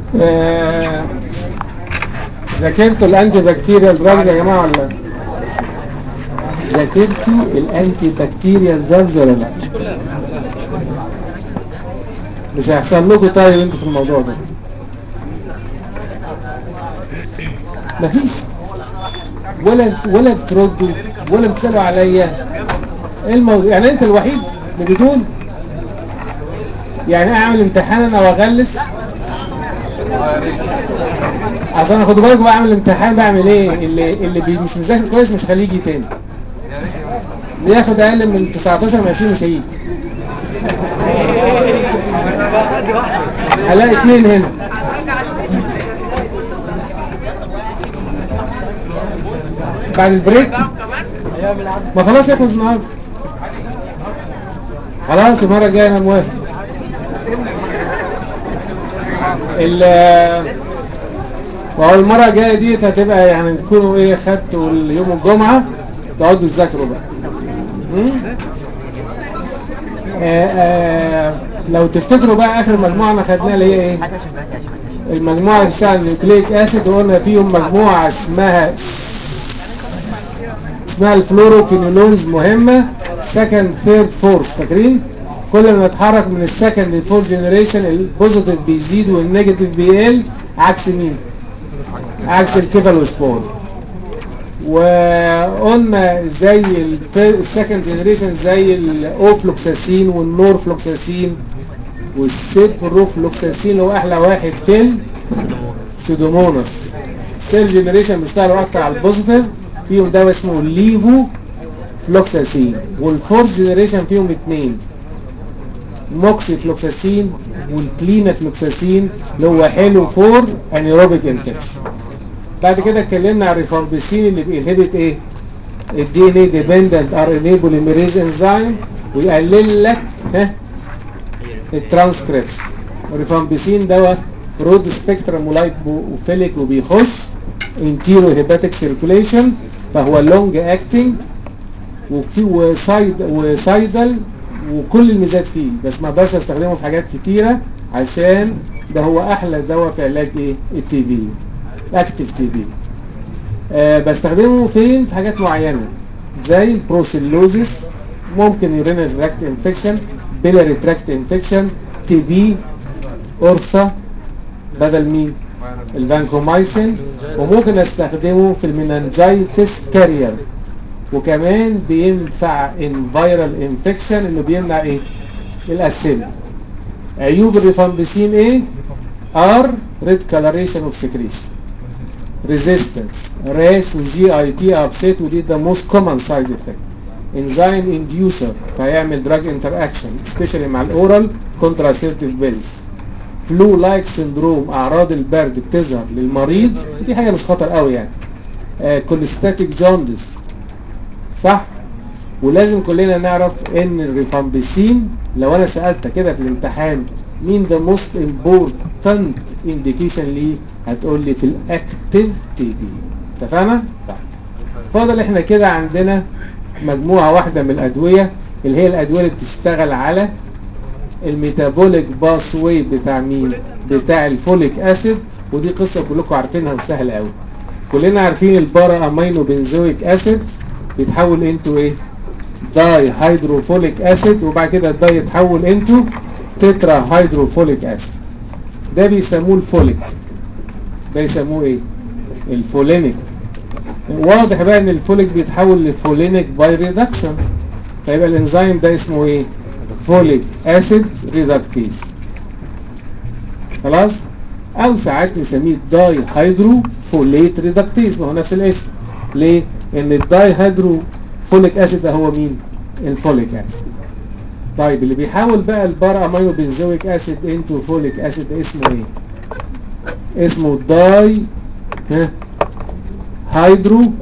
آه، ذاكرتوا الانتي بكتيريال دراجز يا جماعه ولا لا؟ ذاكرتوا الانتي بكتيريال دراجز ولا لا؟ مش هيحصل لكم طيب انتوا في الموضوع ده مفيش ولا ولا بتردوا ولا بتسالوا عليا ايه الموضوع يعني انت الوحيد اللي بدون يعني اعمل امتحان انا واغلس عشان خدوا بالكم بعمل امتحان بعمل ايه اللي اللي بي مش مذاكر كويس مش هخليه يجي تاني اللي ياخد اقل من 19 من 20 مش هيجي هلاقي اتنين هنا بعد البريك ما خلاص يخلص النهارده خلاص المره الجايه انا موافق ال وهو المره الجايه ديت هتبقى يعني تكونوا ايه خدتوا يوم الجمعه تقعدوا تذاكروا بقى مم؟ آه آه لو تفتكروا بقى اخر مجموعه انا خدناها اللي هي ايه المجموعه اللي بتشتغل النيوكليك اسيد وقلنا فيهم مجموعه اسمها اسمها الفلوروكينولونز مهمه سكند ثيرد فورث فاكرين كل ما نتحرك من السكند للفورث جنريشن البوزيتيف بيزيد والنيجاتيف بيقل عكس مين عكس الكيفالوسبور وقلنا زي السكند جنريشن زي الاوفلوكساسين والنورفلوكساسين والسيبروفلوكساسين اللي هو احلى واحد في السيدوموناس الثيرد جنريشن بيشتغلوا اكتر على البوزيتيف فيهم دواء اسمه ليفو فلوكساسين والفورث جنريشن فيهم اثنين موكسي فلوكساسين والكلينا فلوكساسين اللي هو حلو فور انيروبيك انفكشن بعد كده اتكلمنا عن الريفامبيسين اللي بينهبت ايه الدي ان اي ديبندنت ار ان اي بوليميريز انزيم ويقلل لك ها الترانسكريبشن الريفامبيسين دواء رود سبيكترم ولايبوفيليك وبيخش انتيرو هيباتيك سيركوليشن فهو لونج اكتنج وفي وسايد وسايدل وكل الميزات فيه بس ما اقدرش استخدمه في حاجات كتيره عشان ده هو احلى دواء في علاج ايه التي بي اكتف تي بي أه بستخدمه فين في حاجات معينه زي البروسيلوزيس ممكن يورينال تراكت انفكشن بيلاري تراكت انفكشن تي بي اورثا بدل مين الفانكومايسين وممكن استخدمه في المننجايتس كارير وكمان بينفع ان فيرال انفكشن انه بيمنع ايه الاسيل عيوب الريفامبيسين ايه ار ريد كالوريشن اوف سكريشن ريزيستنس راش وجي اي تي ابسيت ودي ذا موست كومن سايد افكت انزيم انديوسر فهيعمل دراج انتر اكشن سبيشالي مع الاورال كونتراسيبتيف بيلز فلو لايك سندروم اعراض البرد بتظهر للمريض دي حاجه مش خطر قوي يعني آه كوليستاتيك جوندس صح ولازم كلنا نعرف ان الريفامبيسين لو انا سالتك كده في الامتحان مين ذا موست امبورتنت انديكيشن ليه هتقول لي في الاكتيف تي بي اتفقنا طيب فاضل احنا كده عندنا مجموعه واحده من الادويه اللي هي الادويه اللي بتشتغل على الميتابوليك باس واي بتاع مين بتاع الفوليك اسيد ودي قصه كلكم عارفينها وسهله قوي كلنا عارفين البارا امينو بنزويك اسيد بيتحول انتو ايه داي هيدروفوليك اسيد وبعد كده الداي يتحول انتو تترا هيدروفوليك اسيد ده بيسموه الفوليك ده يسموه ايه الفولينيك واضح بقى ان الفوليك بيتحول لفولينيك باي ريدكشن فيبقى الانزيم ده اسمه ايه فوليك اسيد ريدكتيز خلاص او ساعات نسميه داي هيدرو فوليت ريدكتيز ما هو نفس الاسم ليه ان الداي هيدرو فوليك اسيد ده هو مين الفوليك اسيد طيب اللي بيحول بقى البار امينو بنزويك اسيد انتو فوليك اسيد ده اسمه ايه اسمه داي ها هيدرو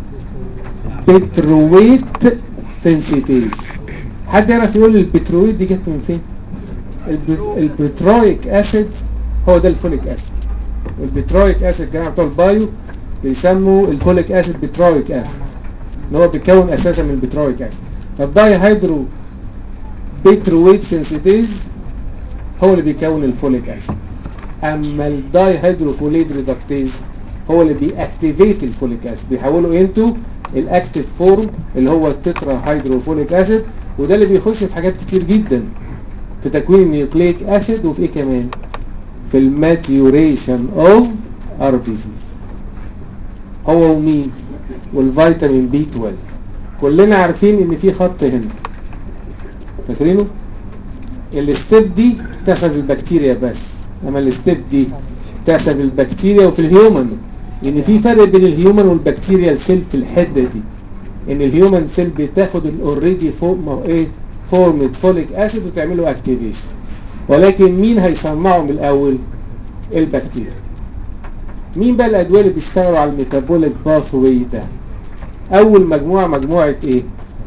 بترويت سنسيتيز حد يعرف يقول البترويت دي جت من فين البترويك اسيد هو ده الفوليك اسيد البترويك اسيد الجماعه بتوع البايو بيسموا الفوليك اسيد بترويك اسيد ان هو بيتكون اساسا من البترويك اسيد فالداي هيدرو بترويت سنسيتيز هو اللي بيكون الفوليك اسيد اما الداي هيدروفوليد ريدكتيز هو اللي بيأكتيفيت الفوليك اسيد بيحوله انتو الاكتيف فورم اللي هو التترا هيدروفوليك اسيد وده اللي بيخش في حاجات كتير جدا في تكوين النيوكليك اسيد وفي ايه كمان في الماتيوريشن اوف ار بي سيز هو ومين والفيتامين بي 12 كلنا عارفين ان في خط هنا فاكرينه الستيب دي بتحصل في البكتيريا بس اما الستيب دي بتحصل في البكتيريا وفي الهيومن ان في فرق بين الهيومن والبكتيريا سيل في الحته دي ان الهيومن سيل بتاخد الاوريدي فوق ما هو ايه فورمد فوليك اسيد وتعمله اكتيفيشن ولكن مين هيصنعه من الاول البكتيريا مين بقى الادويه اللي بيشتغلوا على الميتابوليك باثوي ده اول مجموعه مجموعه ايه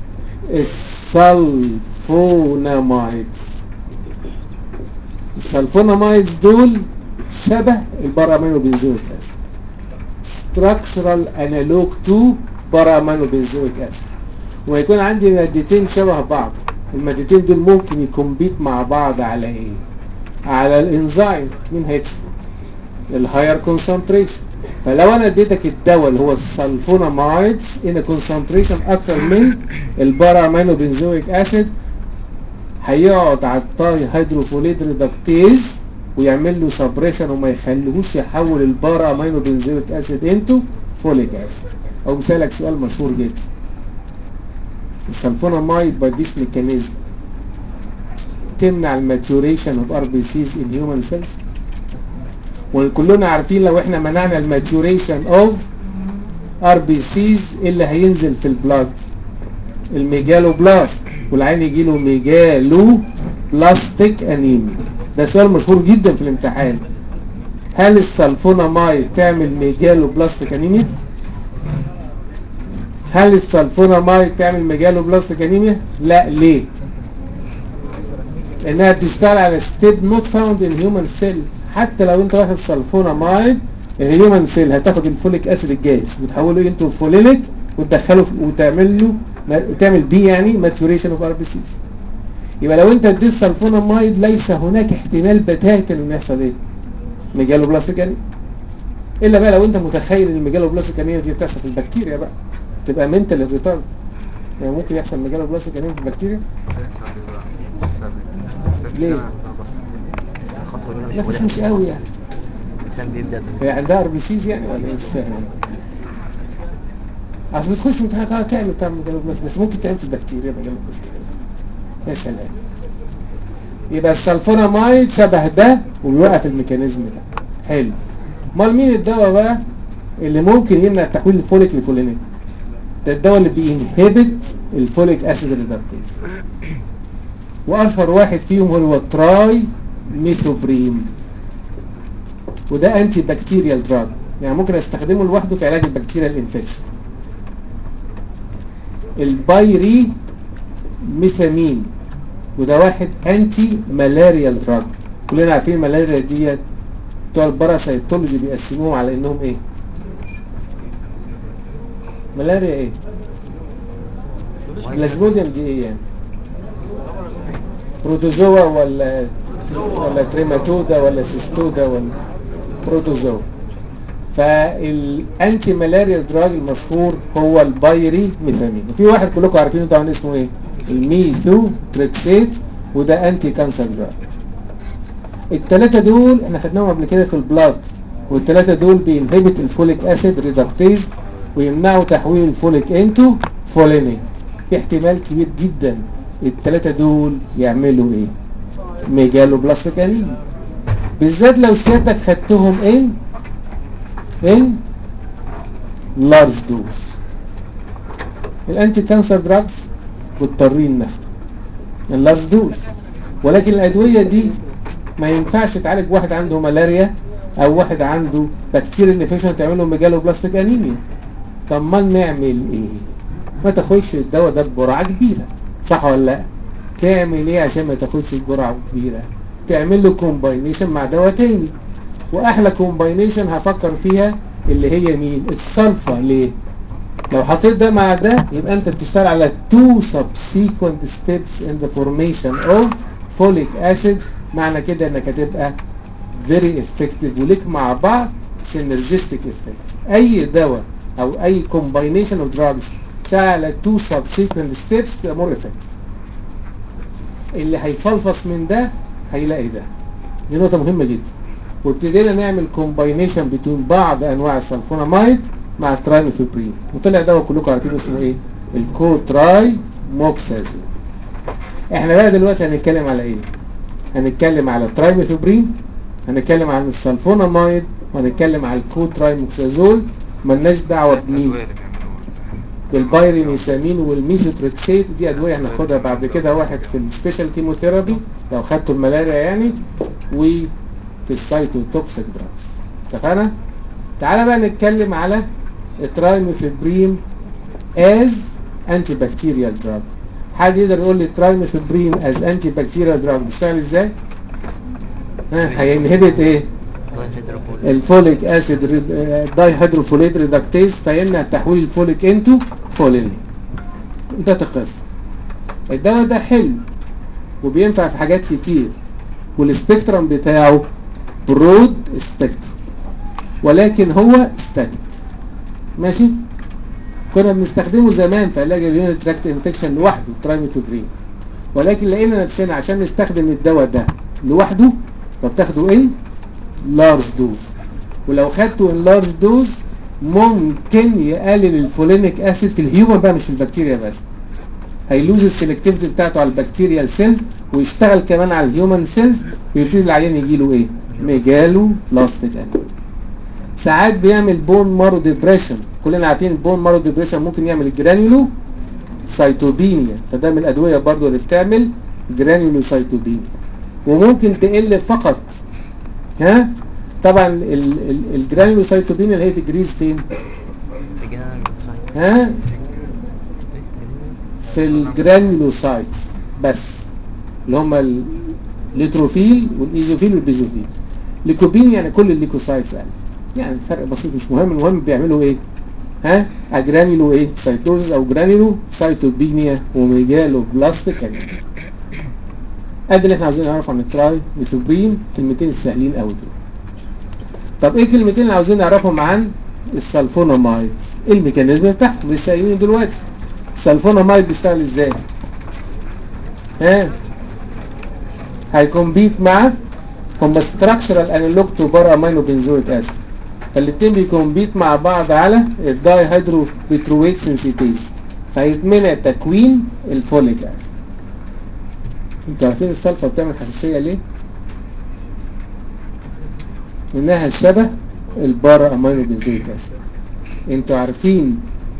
السلفونامايدز السلفونامايدز دول شبه البارامينو بنزويك اسيد structural analog to بارامينو بنزويك اسيد ويكون عندي مادتين شبه بعض المادتين دول ممكن يكمبيت مع بعض على ايه على الانزيم مين هيكسب الهاير كونسنتريشن فلو انا اديتك الدواء اللي هو السلفونامايدز ان كونسنتريشن اكتر من البارامينو بنزويك اسيد هيقعد على التاي هيدروفوليد ريدكتيز ويعمل له سبريشن وما يخليهوش يحول البارا امينو بنزويك اسيد انتو فوليك اسيد او مثالك سؤال مشهور جدا السلفونامايد باي ذيس ميكانيزم تمنع الماتوريشن اوف ار بي سيز ان هيومن سيلز وكلنا عارفين لو احنا منعنا الماتوريشن اوف ار بي سيز اللي هينزل في البلاد الميجالو بلاست والعين يجي له ميجالو بلاستيك انيميا ده سؤال مشهور جدا في الامتحان هل السلفونامايد تعمل ميجالو بلاستيك انيميا هل السلفونامايد تعمل ميجالو بلاستيك انيميا لا ليه انها بتشتغل على ستيب نوت فاوند ان هيومن سيل حتى لو انت واخد سلفونامايد الهيومن سيل هتاخد الفوليك اسيد الجاهز وتحوله انتو فولينيك وتدخله وتعمل له وتعمل بيه يعني ماتوريشن اوف ار بي سيز يبقى لو انت اديت سلفونامايد ليس هناك احتمال بتاتا انه يحصل ايه ميجالو بلاستيك انيميا الا بقى لو انت متخيل ان الميجالو بلاستيك انيميا دي بتحصل في البكتيريا بقى تبقى منتال ريتارد يعني ممكن يحصل ميجالو بلاستيك انيميا في البكتيريا ليه؟ لا بس مش قوي يعني عشان بيبدا هي عندها ار بي سيز يعني ولا ايه مش فاهم اصل بتخش امتحان اه تعمل تعمل ميجالو بلاستيك بس ممكن تعمل في البكتيريا ميجالو بلاستيك يا سلام يبقى السلفونامايد شبه ده وبيوقف الميكانيزم ده حلو امال مين الدواء بقى اللي ممكن يمنع تحويل الفوليك لفولينيك ده الدواء اللي بينهبت الفوليك اسيد ريدكتيز واشهر واحد فيهم هو التراي ميثوبريم وده انتي بكتيريال دراج يعني ممكن استخدمه لوحده في علاج البكتيريال انفكشن البايري ميثامين وده واحد انتي مالاريال دراج كلنا عارفين الملاريا ديت بتوع الباراسيتولوجي بيقسموهم على انهم ايه ملاريا ايه بلازموديوم دي ايه يعني بروتوزوا ولا ولا تريماتودا ولا سيستودا ولا بروتوزوا فالانتي مالاريال دراج المشهور هو البايري ميثامين وفي واحد كلكم عارفينه طبعا اسمه ايه الميثو تريكسيت وده انتي كانسر دراج الثلاثه دول احنا خدناهم قبل كده في البلاد والثلاثه دول بينهبت الفوليك اسيد ريدكتيز ويمنعوا تحويل الفوليك انتو فولينيك في احتمال كبير جدا الثلاثه دول يعملوا ايه ميجالو بلاستيك انيميا بالذات لو سيادتك خدتهم ان ان لارج دوز الانتي كانسر دراجز مضطرين ناخده اللارج دوز ولكن الادويه دي ما ينفعش تعالج واحد عنده ملاريا او واحد عنده بكتيريا انفكشن تعمل له ميجالو بلاستيك انيميا طب ما نعمل ايه ما تاخدش الدواء ده بجرعه كبيره صح ولا لا تعمل ايه عشان ما تاخدش بجرعه كبيره تعمل له كومباينيشن مع دواء تاني واحلى كومباينيشن هفكر فيها اللي هي مين السلفا ليه لو حطيت ده مع ده يبقى انت بتشتغل على two subsequent steps in the formation of folic acid معنى كده انك هتبقى فيري افكتيف وليك مع بعض سينرجستيك افكت اي دواء او اي كومباينيشن اوف دراجز شغال على تو سبسيكونت ستيبس تبقى مور افكتيف اللي هيفلفص من ده هيلاقي ده دي نقطه مهمه جدا وابتدينا نعمل كومباينيشن بين بعض انواع السلفونامايد مع الترايميثوبرين وطلع دواء كلكم عارفين اسمه ايه الكوتراي موكسازول احنا بقى دلوقتي هنتكلم على ايه هنتكلم على الترايميثوبرين هنتكلم عن السلفونامايد وهنتكلم على الكوترايموكسازول ملناش دعوه بمين بالبايريميثامين والميثوتريكسيت دي ادويه هناخدها بعد كده واحد في السبيشال كيموثيرابي لو خدتوا الملاريا يعني وفي السايتوتوكسيك دراجز اتفقنا؟ تعالى بقى نتكلم على الترايميثوبرين از انتي بكتيريال دراج حد يقدر يقول لي الترايميثوبرين از انتي بكتيريال دراج بيشتغل ازاي؟ ها هينهبت ايه؟ الفوليك اسيد داي هيدروفوليت ريدكتيز فيمنع تحويل الفوليك انتو فوليني ده تقص الدواء ده حلو وبينفع في حاجات كتير والسبيكترم بتاعه برود سبيكترم ولكن هو ستاتيك ماشي كنا بنستخدمه زمان في علاج اليونت تراكت انفكشن لوحده ترايميتوبرين ولكن لقينا نفسنا عشان نستخدم الدواء ده لوحده فبتاخده ان لارج دوز ولو خدته ان لارج دوز ممكن يقلل الفولينيك اسيد في الهيومن بقى مش في البكتيريا بس هيلوز السلكتيفيتي بتاعته على البكتيريال سيلز ويشتغل كمان على الهيومن سيلز ويبتدي العيان يجي له ايه؟ ميجالو بلاستيك انيميا ساعات بيعمل بون مارو ديبريشن كلنا عارفين البون مارو ديبريشن ممكن يعمل جرانيولو سايتوبينيا فده من الادويه برضو اللي بتعمل جرانيولو سايتوبينيا وممكن تقل فقط ها طبعا الجرانيولو سايتوبينيا اللي هي بتجريز فين ها في الجرانيولوسايتس بس اللي هم الليتروفيل والايزوفيل والبيزوفيل ليكوبين يعني كل الليكوسايتس قلت يعني فرق بسيط مش مهم المهم بيعملوا ايه ها اجرانيلو ايه سايتوزز او جرانيلو سايتوبينيا وميجالو بلاستيك انيميا ادي اللي احنا عاوزين نعرفه عن التراي ميثوبرين كلمتين السهلين قوي دول طب ايه الكلمتين اللي عاوزين نعرفهم عن السلفونامايد ايه الميكانيزم بتاعهم لسه قايلين دلوقتي السلفونامايد بيشتغل ازاي ها هيكمبيت مع هم ستراكشرال انالوج تو بار امينو بنزويك اسيد فالاتنين بيكمبيت مع بعض على الداي هيدرو بترويت سنسيتيز فيتمنع تكوين الفوليك اسيد انتوا عارفين السلفة بتعمل حساسية ليه؟ انها شبه البارا امينو بنزويك اسيد انتوا عارفين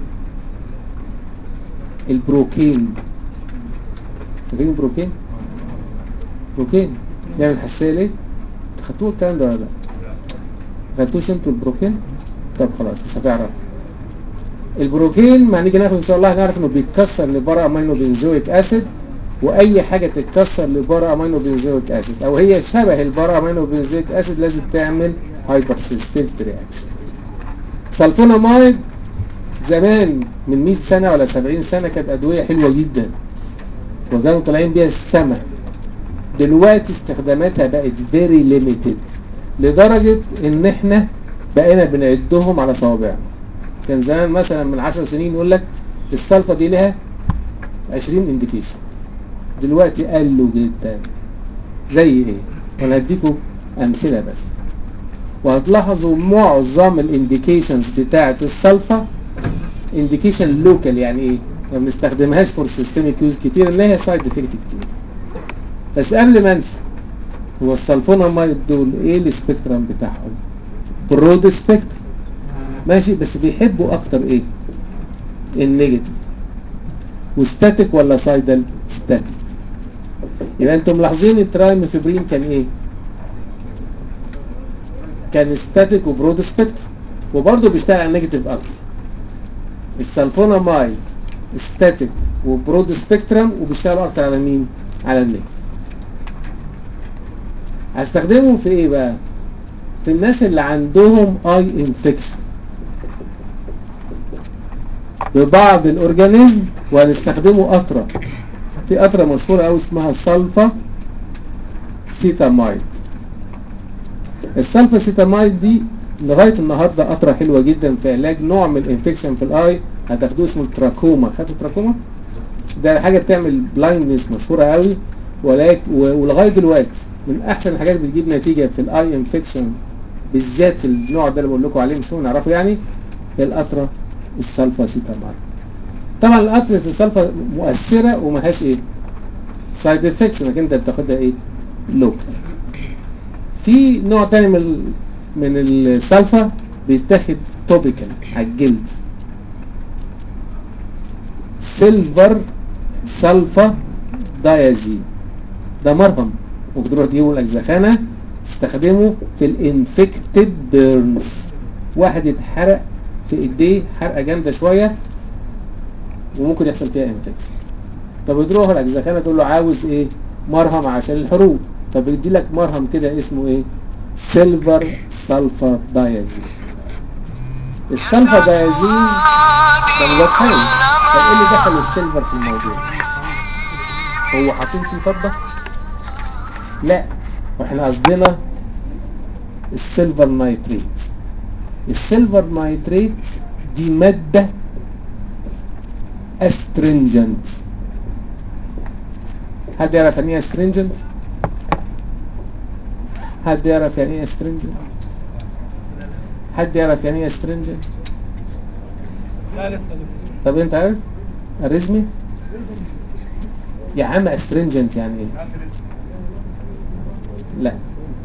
البروكين فاكرين البروكين؟ بروكين يعمل حساسية ليه؟ خدتوه الكلام ده ولا لا؟ خدتوش انتوا البروكين؟ طب خلاص مش هتعرف البروكين ما هنيجي ناخد ان شاء الله هنعرف انه بيتكسر لبارا امينو بنزويك اسيد واي حاجه تتكسر لبارا امينو بنزويك اسيد او هي شبه البارا امينو بنزويك اسيد لازم تعمل هايبر سيستيفيتي رياكشن سلفونامايد زمان من 100 سنه ولا 70 سنه كانت ادويه حلوه جدا وكانوا طالعين بيها السما دلوقتي استخداماتها بقت فيري ليميتد لدرجه ان احنا بقينا بنعدهم على صوابعنا كان زمان مثلا من 10 سنين يقول لك السلفه دي لها 20 انديكيشن دلوقتي قلوا جدا زي ايه وانا هديكم امثله بس وهتلاحظوا معظم الانديكيشنز بتاعه السلفه انديكيشن لوكال يعني ايه ما بنستخدمهاش فور سيستميك يوز كتير اللي هي سايد افكت كتير بس قبل ما انسى هو السلفونامايد دول ايه السبيكترم بتاعهم برود سبيكترم ماشي بس بيحبوا اكتر ايه النيجاتيف وستاتيك ولا سايدل ستاتيك يبقى انتم ملاحظين الترايميثوبرين كان ايه كان ستاتيك وبرود سبيكترم وبرضه بيشتغل على النيجاتيف اكتر السلفونامايد ستاتيك وبرود سبيكترم وبيشتغلوا اكتر على مين على النيجاتيف هستخدمهم في ايه بقى في الناس اللي عندهم اي انفكشن ببعض الاورجانيزم وهنستخدمه قطره في قطره مشهوره قوي اسمها سلفا سيتامايد السلفاسيتامايد دي لغايه النهارده قطره حلوه جدا في علاج نوع من الانفكشن في الاي هتاخدوه اسمه التراكوما خدتوا التراكوما ده حاجه بتعمل بلايندنس مشهوره قوي ولكن ولغايه دلوقتي من احسن الحاجات اللي بتجيب نتيجه في الاي انفكشن بالذات في النوع ده اللي بقول لكم عليه مش هو نعرفه يعني هي القطره السلفاسيتامايد طبعا القطره السلفا مؤثره وملهاش ايه سايد افكتس انك انت بتاخدها ايه لوكال في نوع تاني من ال- من السلفا بيتاخد توبيكال على الجلد سيلفر سلفا دايازين ده مرهم ممكن تروح تجيبه الاجزخانه تستخدمه في الانفكتد بيرنز واحد يتحرق في ايديه حرقه جامده شويه وممكن يحصل فيها انفكشن فبتروح الاجزخانه تقول له عاوز ايه مرهم عشان الحروق فبيدي لك مرهم كده اسمه ايه سيلفر سلفا دايازين السلفا دايازين ده مضاد حيوي طب ايه اللي دخل السيلفر في الموضوع هو حاطين فيه فضه لا واحنا قصدنا السيلفر نايتريت السيلفر نايتريت دي ماده استرنجنت حد يعرف يعني ايه استرنجنت حد يعرف يعني ايه استرنجنت حد يعرف يعني ايه استرنجنت لا لسه دكتور طب انت عارف الرزمي يا عم استرنجنت يعني ايه لا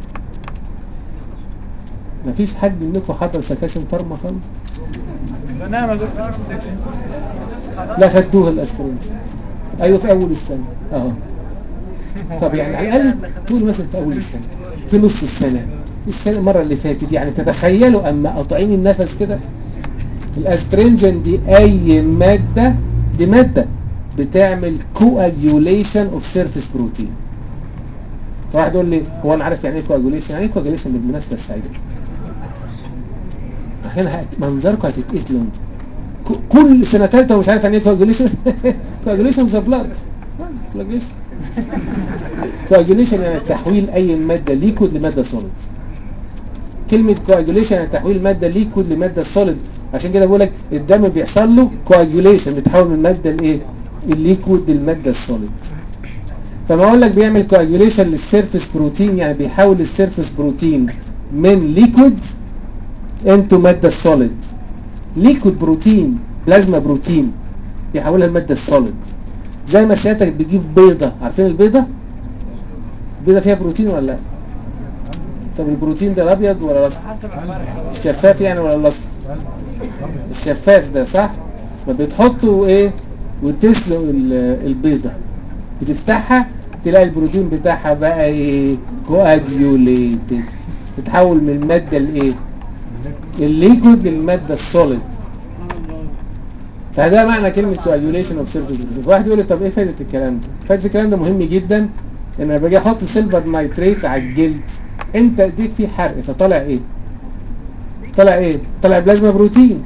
مفيش حد منكم حضر سكاشن فارما خالص بنام يا دكتور في السكشن لا خدوها الاسترنجنت ايوه في اول السنه اهو طب يعني على الاقل تقول مثلا في اول السنه في نص السنه السنه المره اللي فاتت يعني تتخيلوا اما قاطعين النفس كده الاسترنجن دي اي ماده دي ماده بتعمل كواجيوليشن اوف سيرفيس بروتين فواحد يقول لي هو انا عارف يعني ايه كواجيوليشن يعني ايه كواجيوليشن بالمناسبه السعيده هنا هت- منظركم هتتقتلوا انتوا ك- كل سنه ثالثه ومش عارف يعني ايه كواجيوليشن كواجيوليشن ذا بلاد كواجيوليشن كواجيوليشن يعني تحويل اي ماده ليكويد لماده سوليد كلمه كواجيوليشن يعني تحويل ماده ليكويد لماده سوليد عشان كده بقول لك الدم بيحصل له كواجيوليشن بيتحول من الماده الايه الليكويد للماده السوليد فما اقول لك بيعمل كواجيوليشن للسيرفيس بروتين يعني بيحول السيرفيس بروتين من ليكويد انتو ماده سوليد ليكويد بروتين بلازما بروتين بيحولها لماده السوليد زي ما سيادتك بتجيب بيضه عارفين البيضه البيضه فيها بروتين ولا لا طب البروتين ده الابيض ولا الاصفر حسب الفرق الشفاف يعني ولا الاصفر الشفاف ده صح ما بتحطه ايه وتسلق ال- البيضه بتفتحها تلاقي البروتين بتاعها بقى ايه كواجيوليتد تتحول من الماده الايه الليكويد للماده السوليد فده معنى كلمه كواجيوليشن اوف سيرفيس بروتين واحد يقول لي طب ايه فايده الكلام ده فايده الكلام ده مهم جدا ان انا باجي احط سيلفر نايتريت على الجلد انت ايديك فيه حرق فطالع ايه طلع ايه طلع بلازما بروتين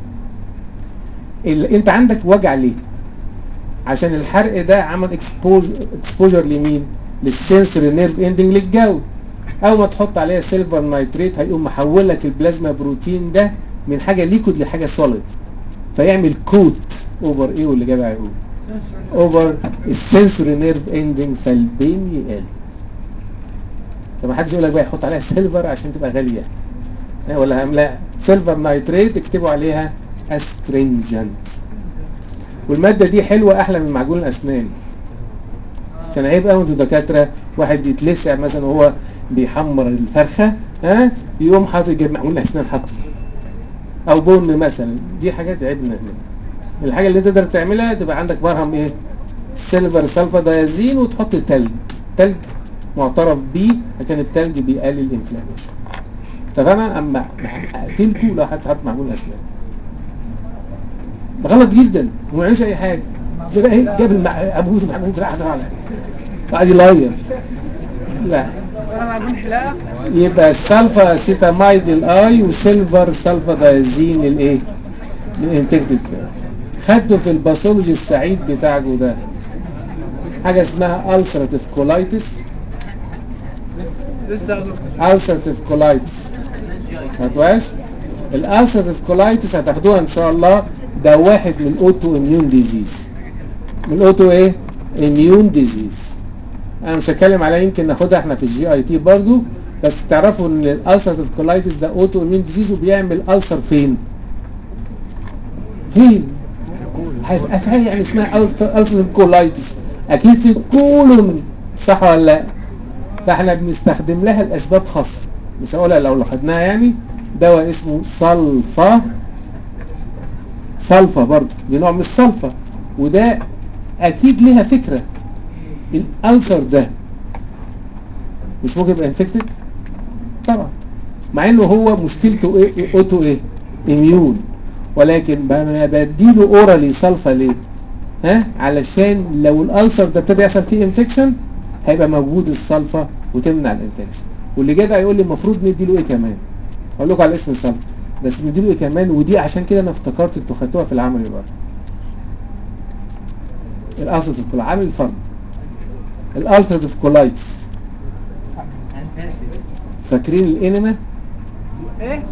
ال... انت عندك وجع ليه عشان الحرق ده عمل اكسبوجر لمين للسنسوري نيرف اندنج للجو اول ما تحط عليها سيلفر نايتريت هيقوم محول لك البلازما بروتين ده من حاجه ليكويد لحاجه سوليد فيعمل كوت اوفر ايه واللي جدع يقول اوفر السنسوري نيرف اندنج فالبين يقل فما حدش يقول لك بقى يحط عليها سيلفر عشان تبقى غاليه لا ولا هم لا سيلفر نايتريت اكتبوا عليها استرينجنت والماده دي حلوه احلى من معجون الاسنان كان عيب قوي انتوا دكاتره واحد يتلسع مثلا وهو بيحمر الفرخه ها يقوم حاطط جايب معجون الاسنان حاطه او بن مثلا دي حاجات عيبنا هنا الحاجه اللي تقدر تعملها تبقى عندك مرهم ايه سيلفر سلفا دايازين وتحط تلج تلج معترف بيه عشان التلج بيقلل الانفلاميشن فانا اما اقتلكوا لو حد حط معجون اسنان ده غلط جدا وما يعملش اي حاجه زي بقى ايه جاب المع... ابوه معجون في الاحد على قاعد يلاير لا انا معجون حلاقه يبقى السلفا سيتامايد الاي وسيلفر سلفا دايزين للايه؟ للانفكتد خدوا في الباثولوجي السعيد بتاعكم ده حاجه اسمها ulcerative colitis لسه يا دكتور ulcerative colitis خدتوهاش الالسرتيف كولايتس هتاخدوها ان شاء الله ده واحد من الاوتو اميون ديزيز من الاوتو ايه اميون ديزيز انا مش هتكلم عليها يمكن ناخدها احنا في الجي اي تي برضو بس تعرفوا ان الالسرتيف كولايتس ده اوتو اميون ديزيز وبيعمل السر فين فين هيبقى في حاجه يعني اسمها السرتيف كولايتس اكيد في الكولون صح ولا لا فاحنا بنستخدم لها الاسباب خاصه مش هقولها لو خدناها يعني دواء اسمه صلفة صلفة برضه دي نوع من الصلفة وده اكيد ليها فكرة الالسر ده مش ممكن يبقى انفكتد طبعا مع انه هو مشكلته ايه, إيه اوتو ايه اميون ولكن ب- بديله اورالي صلفة ليه ها علشان لو الالسر ده ابتدى يحصل فيه انفكشن هيبقى موجود الصلفة وتمنع الانفكشن واللي جدع يقول لي المفروض نديله ايه كمان هقول لكم على اسم الصلفة بس نديله ايه كمان ودي عشان كده انا افتكرت انتوا خدتوها في العمل برضه الالسرتيف كولايتس عامل الفرق الالسرتيف كولايتس فاكرين الانما ايه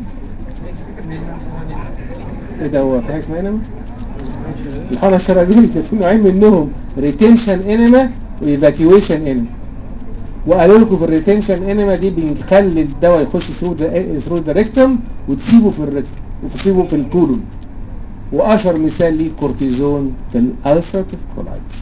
ايه ده هو في حاجه اسمها انما الحقنه الشرجيه في نوعين منهم ريتنشن انما وايفاكيويشن انما وقالوا لكم في الريتنشن انما دي بنخلي الدواء يخش ثرو ثرو ذا ريكتم وتسيبه في الريكتم وتسيبه في الكولون واشهر مثال ليه كورتيزون في الالسرتيف كولايتس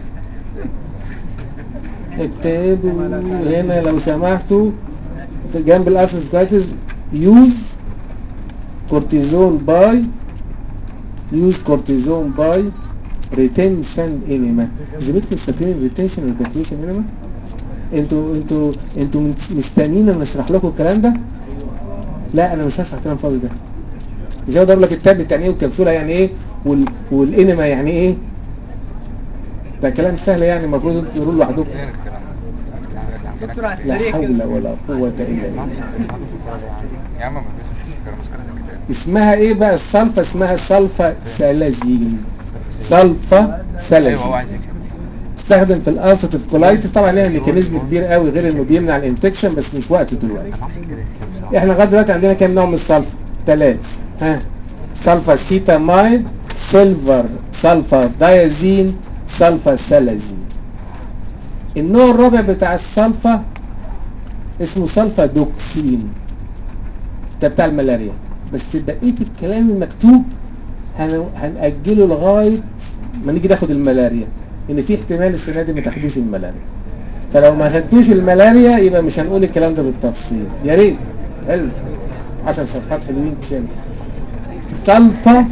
اكتبوا هنا لو سمحتوا في جنب الالسرتيف كولايتس يوز كورتيزون باي يوز كورتيزون باي ريتنشن انما زميلتكم فاكرين الريتنشن والايفاكيويشن انما انتوا انتوا انتوا مستنيين ان اشرح لكم الكلام ده لا انا مش هشرح كلام فاضي ده مش هقدر اقول لك التابلت يعني ايه والكبسوله يعني ايه وال... والانما يعني ايه ده كلام سهل يعني المفروض انتوا تقولوا لوحدكم دكتور على لا السريع كده حول ولا قوه الا بالله يا عم ما فيش مشكله مشكله الكتاب اسمها ايه بقى الصلفه اسمها صلفه سلازين صلفه ايوه هو سلازين عايز يكتب تستخدم في الالسرتيف كولايتس طبعا ليها ميكانيزم كبير قوي غير انه بيمنع الانفكشن بس مش وقته دلوقتي احنا لغايه دلوقتي عندنا كام نوع من السلفا ثلاث ها سلفا سيتامايد سيلفر سلفا دايازين سلفا سلازين النوع الرابع بتاع السلفا اسمه سلفا دوكسين ده بتاع الملاريا بس بقيه الكلام المكتوب هن- هنأجله لغايه ما نيجي ناخد الملاريا ان في احتمال السنه دي ما تاخدوش الملاريا فلو ما خدتوش الملاريا يبقى مش هنقول الكلام ده بالتفصيل يا ريت حلو 10 صفحات حلوين تشيل سلفا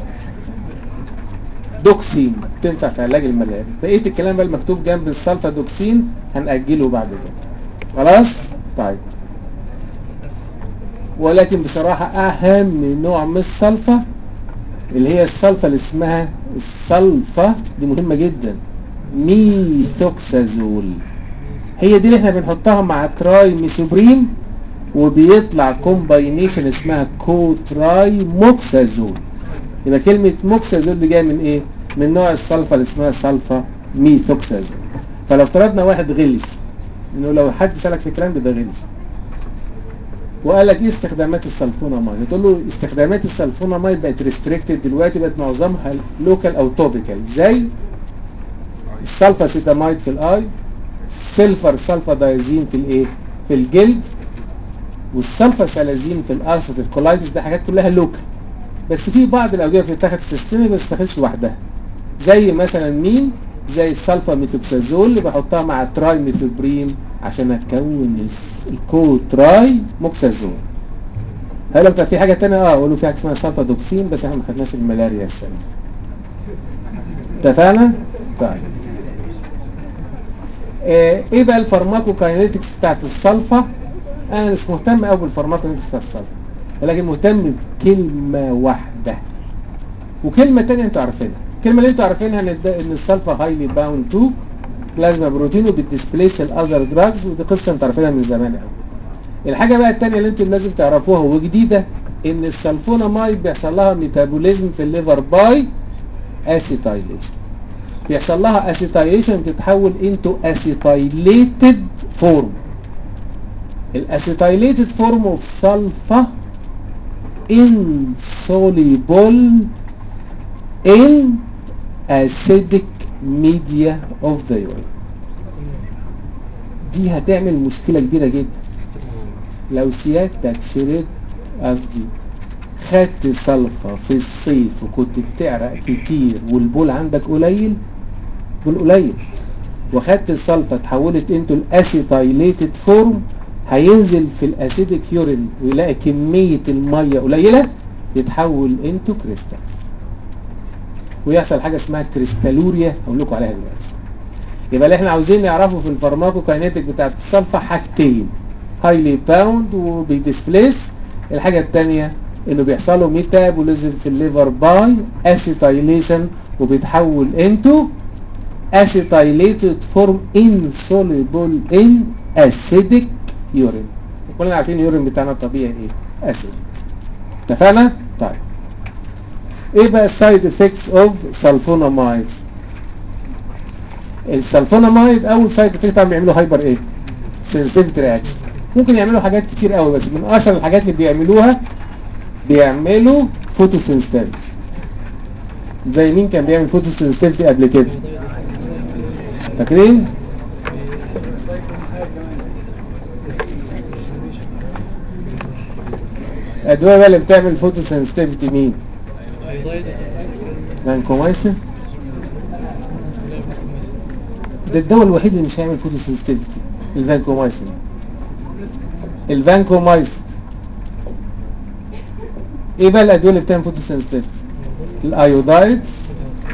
دوكسين تنفع في علاج الملاريا بقيه الكلام بقى المكتوب جنب السلفا دوكسين هنأجله بعد كده خلاص طيب ولكن بصراحة أهم نوع من السلفة اللي هي السلفة اللي اسمها السلفة دي مهمة جدا ميثوكسازول هي دي اللي احنا بنحطها مع تراي ميسوبريم وبيطلع كومباينيشن اسمها كوتراي موكسازول يبقى كلمة موكسازول دي جاية من ايه؟ من نوع السلفة اللي اسمها سلفة ميثوكسازول فلو افترضنا واحد غلس انه لو حد سألك في الكلام ده يبقى غلس وقال لك ايه استخدامات السلفونامايد تقول له استخدامات السلفونامايد بقت ريستريكتد دلوقتي بقت معظمها لوكال او توبيكال زي السلفا سيتامايد في الاي سيلفر سلفا دايزين في الايه في الجلد والسلفا سالازين في الالسيتيف كولايتس ده حاجات كلها لوكال بس في بعض الادويه بتتاخد سيستمي بس تاخدش لوحدها زي مثلا مين زي السلفا ميثوكسازول اللي بحطها مع تراي ميثوبريم عشان اكون الس- الكو تراي موكسازول هل لو كان في حاجه تانية اه اقول في حاجه اسمها سلفا دوكسين بس احنا ما خدناش الملاريا السنه دي. اتفقنا؟ طيب آه، ايه بقى الفارماكوكاينيتكس بتاعت السلفا انا مش مهتم قوي بالفارماكوكاينيتكس بتاعت السلفا ولكن مهتم بكلمه واحده وكلمه تانية انتوا عارفينها الكلمه اللي انتوا عارفينها ان الد- ان السلفا هايلي باوند تو بلازما بروتين وبتديسبليس الاذر دراجز ودي قصه انتوا عارفينها من زمان قوي الحاجه بقى التانية اللي انتوا لازم تعرفوها وجديده ان السلفونامايد بيحصل لها ميتابوليزم في الليفر باي اسيتايليشن بيحصل لها اسيتايليشن بتتحول انتو اسيتايليتد فورم الاسيتايليتد فورم اوف سلفا insoluble in acidic media of the urine دي هتعمل مشكلة كبيرة جدا لو سيادتك شربت قصدي خدت سلفا في الصيف وكنت بتعرق كتير والبول عندك قليل بول قليل وخدت السلفا اتحولت انتو الاسيتايليتد فورم هينزل في الاسيديك يورين ويلاقي كمية المية قليلة يتحول انتو كريستالز ويحصل حاجة اسمها كريستالوريا اقول لكم عليها دلوقتي يبقى اللي احنا عاوزين نعرفه في الفارماكوكاينيتك بتاعت السلفا حاجتين هايلي باوند وبيديسبليس الحاجة التانية انه بيحصل له ميتابوليزم في الليفر باي اسيتايليشن وبيتحول انتو acetylated form insoluble in acidic urine كلنا عارفين اليورين بتاعنا الطبيعي ايه اسيد اتفقنا طيب ايه بقى السايد افكتس اوف سلفونامايد السلفونامايد اول سايد افكت عم بيعملوا هايبر ايه سنسيتيفيتي رياكشن ممكن يعملوا حاجات كتير قوي بس من اشهر الحاجات اللي بيعملوها بيعملوا فوتوسنسيتيفيتي زي مين كان بيعمل فوتوسنسيتيفيتي قبل كده فاكرين الادويه بقى اللي بتعمل فوتوسنسيتيفيتي مين فانكومايسين ده الدواء الوحيد اللي مش هيعمل فوتوسنسيتيفيتي الفانكومايسين الفانكومايسين ايه بقى الادويه اللي بتعمل فوتوسنسيتيفيتي الايودايدز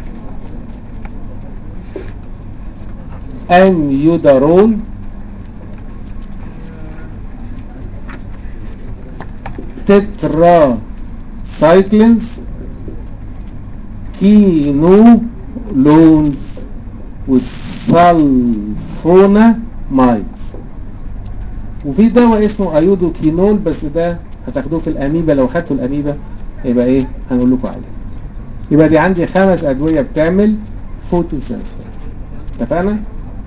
اميودارون تترا سايكلينز كينو لونز والسلفونا مايدز وفي دواء اسمه ايودوكينول بس ده هتاخدوه في الاميبا لو خدتوا الاميبا يبقى ايه هنقول لكم عليه يبقى دي عندي خمس ادويه بتعمل فوتوسنسيتيفيتي اتفقنا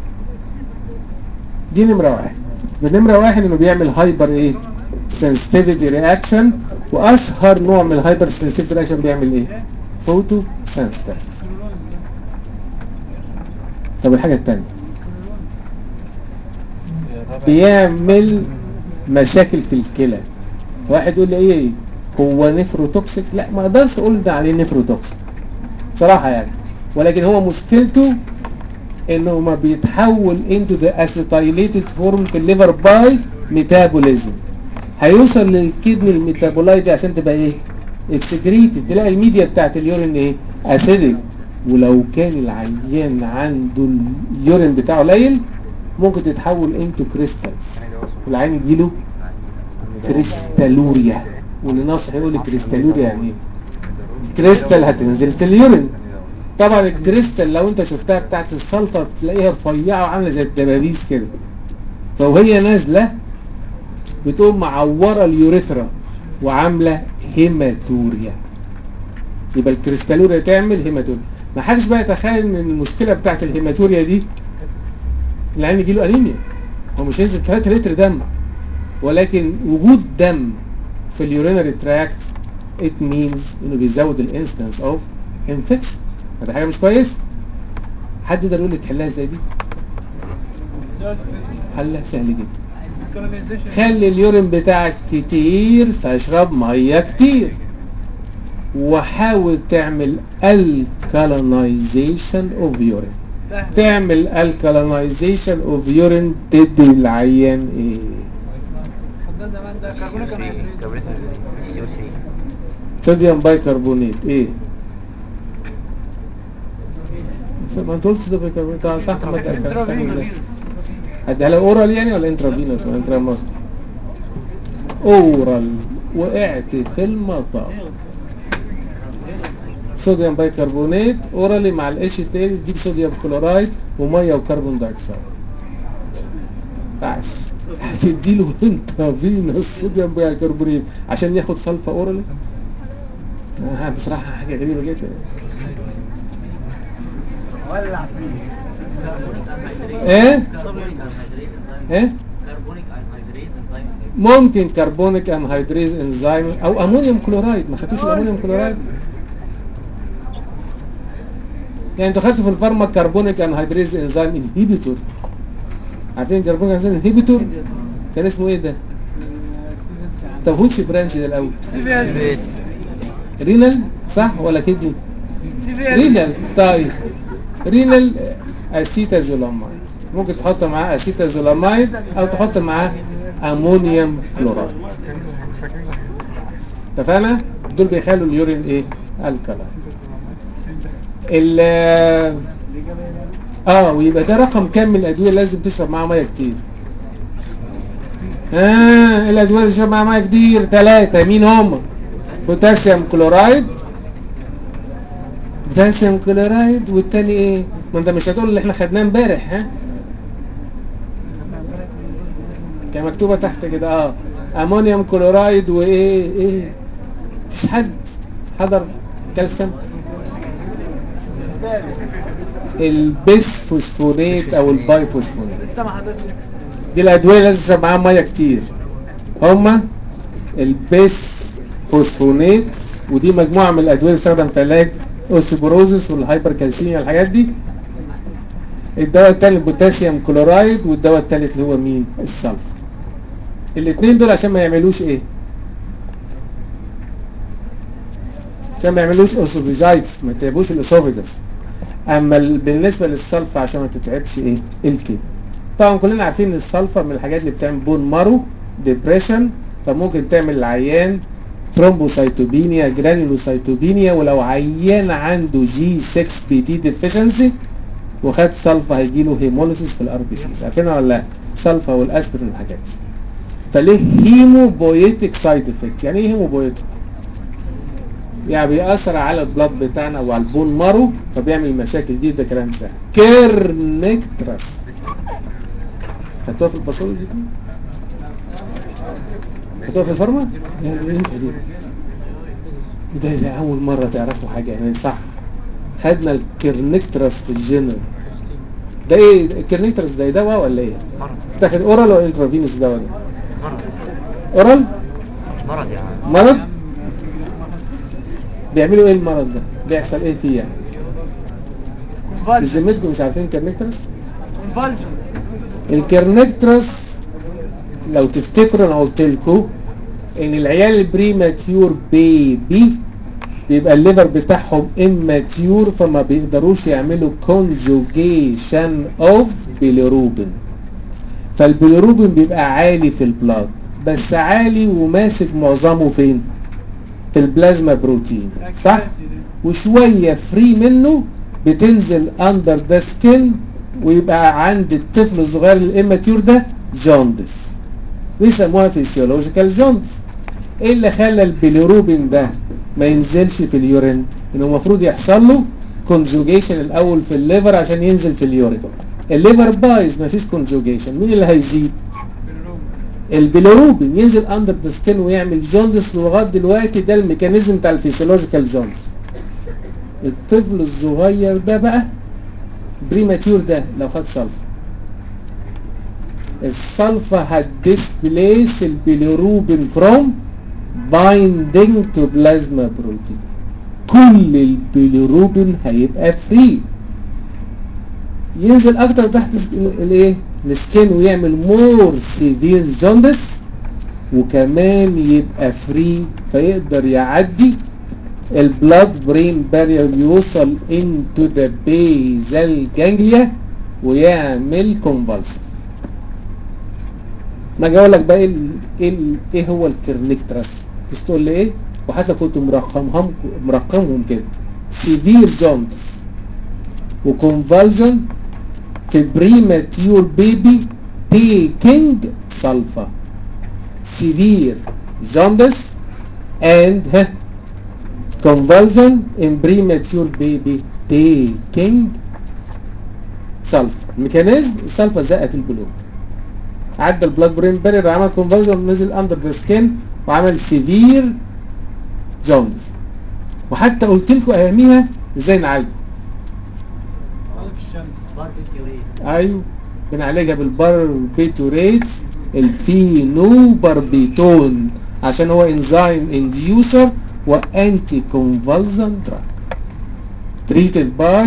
دي نمره واحد نمره واحد انه بيعمل هايبر ايه سنسيتيفيتي رياكشن واشهر نوع من الهايبر سنسيتيفيتي رياكشن بيعمل ايه فوتو سنسيتيفيتي طب الحاجه الثانيه بيعمل مشاكل في الكلى واحد يقول لي ايه هو نفروتوكسيك لا ما اقدرش اقول ده عليه نفروتوكسيك صراحه يعني ولكن هو مشكلته انه ما بيتحول into the acetylated form في الليفر باي ميتابوليزم هيوصل للكدني الميتابولايت دي عشان تبقى ايه اكسكريتد تلاقي الميديا بتاعت اليورين ايه اسيدك ولو كان العيان عنده اليورين بتاعه قليل ممكن تتحول انتو كريستالز والعيان يجيله كريستالوريا واللي ناصح يقول لي كريستالوريا يعني ايه الكريستال هتنزل في اليورين طبعا الكريستال لو انت شفتها بتاعت الصلفه بتلاقيها رفيعه وعامله زي الدبابيس كده فوهي نازله بتقوم معوره اليوريثرا وعامله هيماتوريا يبقى الكريستالوريا تعمل هيماتوريا ما حدش بقى يتخيل ان المشكله بتاعت الهيماتوريا دي العين يجيله انيميا هو مش هينزل 3 لتر دم ولكن وجود دم في اليورينري تراكت it means انه بيزود الانستنس اوف انفكشن هذا حاجه مش كويس حد يقدر يقول لي تحلها ازاي دي حلها سهل جدا خلي اليورين بتاعك كتير فاشرب ميه كتير وحاول تعمل الكالينايزيشن اوف يورين تعمل الكالينايزيشن اوف يورين تدي العيان ايه ده زمان ده كربونيك انهيدريز صوديوم بايكربونات ايه ما انت قلت ده بايكربونات آه، صح ما انترافينوس هديها لها اورال يعني ولا انترافينوس ولا انتراموس اورال وقعت في المطار صوديوم بايكربونات اورالي مع الاتش تي يديك صوديوم كلورايد وميه وكربون دايوكسيد عاش هتديله انترافينوس صوديوم بايكربونات عشان ياخد سلفا اورالي آه بصراحه حاجه غريبه جدا ولع فيه ايه كربونيك انهيدريت انزيم ايه كربونيك انهيدريت انزيم ممكن كربونيك انهيدريز انزيم او امونيوم كلورايد ما خدتوش الامونيوم كلورايد يعني انتوا خدتوا في الفارما كربونيك انهيدريز انزيم انهيبيتور عارفين كربونيك انزيم انهيبيتور كان اسمه ايه ده طب هوتش برانش ده الاول سي في اس رينال صح ولا كدني سي في اس رينال طيب رينال اسيتازولامايد ممكن تحط معاه اسيتازولامايد او تحط معاه امونيوم كلورايد اتفقنا دول بيخلوا اليورين ايه الكلاين ال اه ويبقى ده رقم كام من الادويه لازم تشرب معاها ميه كتير اه الادويه اللي تشرب معاها ميه كتير ثلاثه مين هم بوتاسيوم كلورايد بوتاسيوم كلورايد والتاني ايه ما انت مش هتقول اللي احنا خدناه امبارح ها كان مكتوبه تحت كده اه امونيوم كلورايد وايه ايه مفيش حد حضر كالسيوم البيس فوسفونات او الباي فوسفونات لسه ما حضرتش دي الادويه اللي لازم تشرب معاها ميه كتير هما البيس فوسفونات ودي مجموعه من الادويه اللي بتستخدم في علاج اوسيبروزس والهايبر كالسيميا والحاجات دي الدواء التاني البوتاسيوم كلورايد والدواء التالت اللي هو مين السلفر الاثنين دول عشان ما يعملوش ايه عشان ما يعملوش اوسوفيجايتس ما يتعبوش الاسوفيجاس اما ال- بالنسبه للسلفة عشان ما تتعبش ايه الكلى طبعا كلنا عارفين ان السلفة من الحاجات اللي بتعمل بون مارو ديبريشن فممكن تعمل العيان ثرومبوسايتوبينيا جرانيولوسايتوبينيا ولو عيان عنده جي 6 بي دي ديفيشنسي وخد سلفا هيجي له هيموليسيس في الار بي سيز عارفينها ولا لا سلفا والاسبرين والحاجات دي فليه هيموبويتك سايد افكت يعني ايه هيموبويتك يعني بيأثر على البلاد بتاعنا وعلى البون مارو فبيعمل المشاكل دي ده كلام سهل كيرنكترس خدتوها في الباثولوجي دي؟ خدتوها في الفارما؟ يعني إيه انت دي إيه ده ده اول مره تعرفوا حاجه يعني صح خدنا الكيرنكترس في الجنرال ده ايه الكيرنكترس ده دواء ولا ايه؟ تاخد اورال ولا انترافينوس دواء ده؟ اورال؟ مرض يا عم مرض؟ بيعملوا ايه المرض ده؟ بيحصل ايه فيه يعني؟ كونفالجن بذمتكم مش عارفين كيرنكترس؟ كونفالجن الكيرنكترس لو تفتكروا انا قلت لكم ان العيال البريماتيور بيبي بيبقى الليفر بتاعهم اماتيور فما بيقدروش يعملوا كونجوجيشن اوف بيليروبين فالبيليروبين بيبقى عالي في البلاد بس عالي وماسك معظمه فين في البلازما بروتين صح وشويه فري منه بتنزل اندر ذا سكين ويبقى عند الطفل الصغير الاماتيور ده جوندس بيسموها فيسيولوجيكال جوندس ايه اللي خلى البيليروبين ده ما ينزلش في اليورين انه المفروض يحصل له كونجوجيشن الاول في الليفر عشان ينزل في اليورين الليفر بايظ مفيش كونجوجيشن مين اللي هيزيد البيليروبين ينزل اندر ذا سكين ويعمل جوندس لغايه دلوقتي ده الميكانيزم بتاع الفيسيولوجيكال جوندس الطفل الصغير ده بقى بريماتيور ده لو خد سلفا السلفا هتديسبليس البيليروبين فروم بايندينج تو بلازما بروتين كل البيليروبين هيبقى فري ينزل اكتر تحت سك- الايه السكين ويعمل مور سيفير جوندس وكمان يبقى فري فيقدر يعدي البلاد برين بارير يوصل انتو ذا بيزال جانجليا ويعمل كونفالشن ما اجي اقول لك بقى ايه ال- ايه ال- ايه هو الكرنكترس بس تقول لي ايه وحتى كنت مرقمهم مرقمهم كده سيفير جوندس وكونفالجن في بريماتيور بيبي تيكينج سلفا سيفير جوندس اند convulsion in premature baby taking سلفا الميكانيزم السلفا زقت البلود عدى البلاد برين بارير عمل كونفرجن نزل اندر ذا سكين وعمل سيفير جوندس وحتى قلت لكم اياميها ازاي نعالجه في الشمس ايوه بنعالجها بالباربيتوريتس الفينوباربيتون عشان هو انزيم انديوسر وانتي كونفالزنت دراج treated by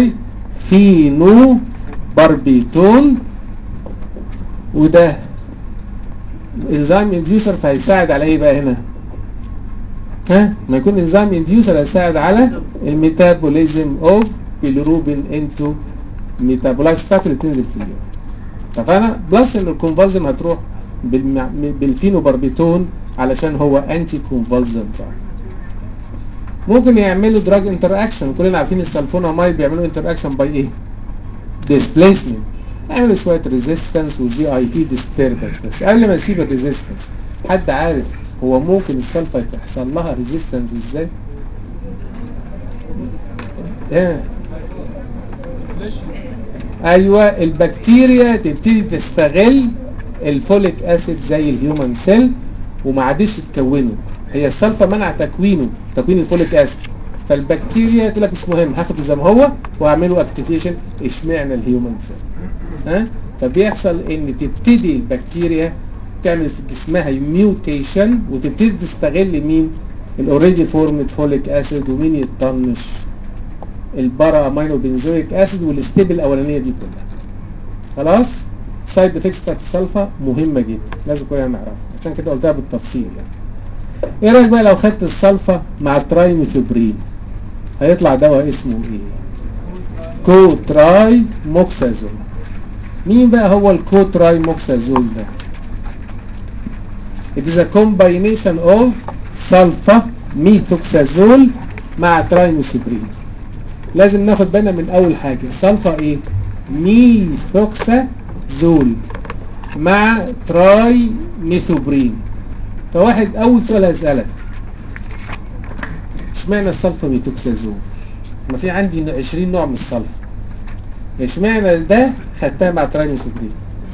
فينوباربيتون وده انزيم انديوسر فهيساعد على ايه بقى هنا ها ما يكون انزيم انديوسر هيساعد على الميتابوليزم اوف بيلروبين انتو ميتابولايتس بتاعته اللي بتنزل في اليوم اتفقنا بلس ان الكونفالجن هتروح بالمع... بالفينوباربيتون علشان هو انتي كونفالجن دراج ممكن يعملوا دراج انتر اكشن كلنا عارفين السلفونامايد بيعملوا انتر اكشن باي ايه ديسبليسمنت يعملوا شويه ريزيستنس وجي اي تي ديستربنس بس قبل ما يسيب الريزيستنس حد عارف هو ممكن السلفا يحصل لها ريزيستنس ازاي؟ ايه ايوه البكتيريا تبتدي تستغل الفوليك اسيد زي الهيومن سيل وما عادش تكونه هي السلفا منع تكوينه تكوين الفوليك اسيد فالبكتيريا تقول لك مش مهم هاخده زي ما هو واعمله اكتيفيشن اشمعنى الهيومن سيل ها فبيحصل ان تبتدي البكتيريا تعمل في جسمها ميوتيشن وتبتدي تستغل مين الاوريدي فورمد فوليك اسيد ومين يطنش البارا امينو بنزويك اسيد والستيب الاولانيه دي كلها خلاص سايد افكتس بتاعت السلفا مهمه جدا لازم كلنا نعرفها عشان كده قلتها بالتفصيل يعني ايه رايك بقى لو خدت السلفا مع الترايميثوبرين هيطلع دواء اسمه ايه كو تراي موكسازول مين بقى هو الكو تراي موكسازول ده It is a combination of sulfa methoxazole مع ترايميثوبرين لازم ناخد بالنا من اول حاجه سلفا ايه ميثوكسازول مع تراي ميثوبرين فواحد اول سؤال هسالك اشمعنى السلفا ميثوكسازول ما في عندي 20 نوع من السلفا اشمعنى ده خدتها مع تراي ميثوبرين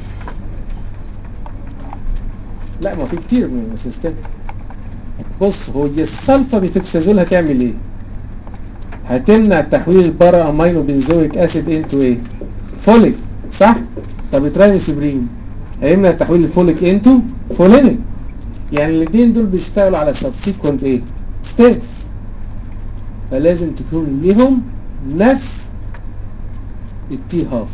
لا ما في كتير من السيستم بص هو السلفا ميثوكسازول هتعمل ايه هتمنع تحويل البارا امينو بنزويك اسيد انتو ايه فوليك صح طب الترايميثوبرين هيمنع تحويل الفوليك انتو فولينيك يعني الاثنين دول بيشتغلوا على سبسيكونت ايه ستيبس فلازم تكون ليهم نفس التي هاف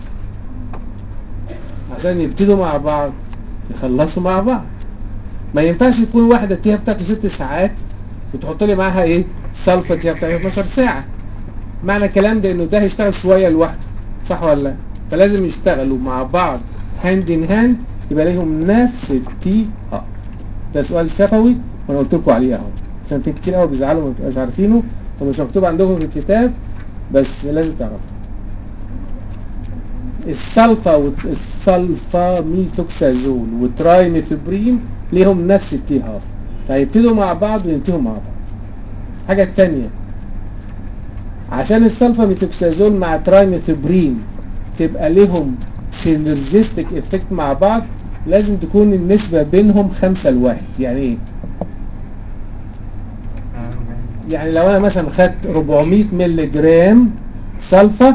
عشان يبتدوا مع بعض يخلصوا مع بعض ما ينفعش تكون واحده التي هاف بتاعته ست ساعات وتحط لي معاها ايه سلفا التي هاف بتاعته 12 ساعه معنى الكلام ده انه ده هيشتغل شويه لوحده صح ولا لا فلازم يشتغلوا مع بعض هاند ان هاند يبقى ليهم نفس التي هاف ده سؤال شفوي وانا قلت لكم عليه اهو عشان في كتير قوي بيزعلوا ما بتبقاش عارفينه ومش مكتوب عندكم في الكتاب بس لازم تعرفوا السلفا والسلفا ميثوكسازول والترايميثوبرين ليهم نفس التي هاف فهيبتدوا مع بعض وينتهوا مع بعض الحاجه الثانيه عشان السلفا ميثوكسازول مع ترايميثوبرين تبقى لهم سينرجستيك افكت مع بعض لازم تكون النسبة بينهم خمسة لواحد يعني ايه؟ يعني لو انا مثلا خدت 400 مللي جرام سلفا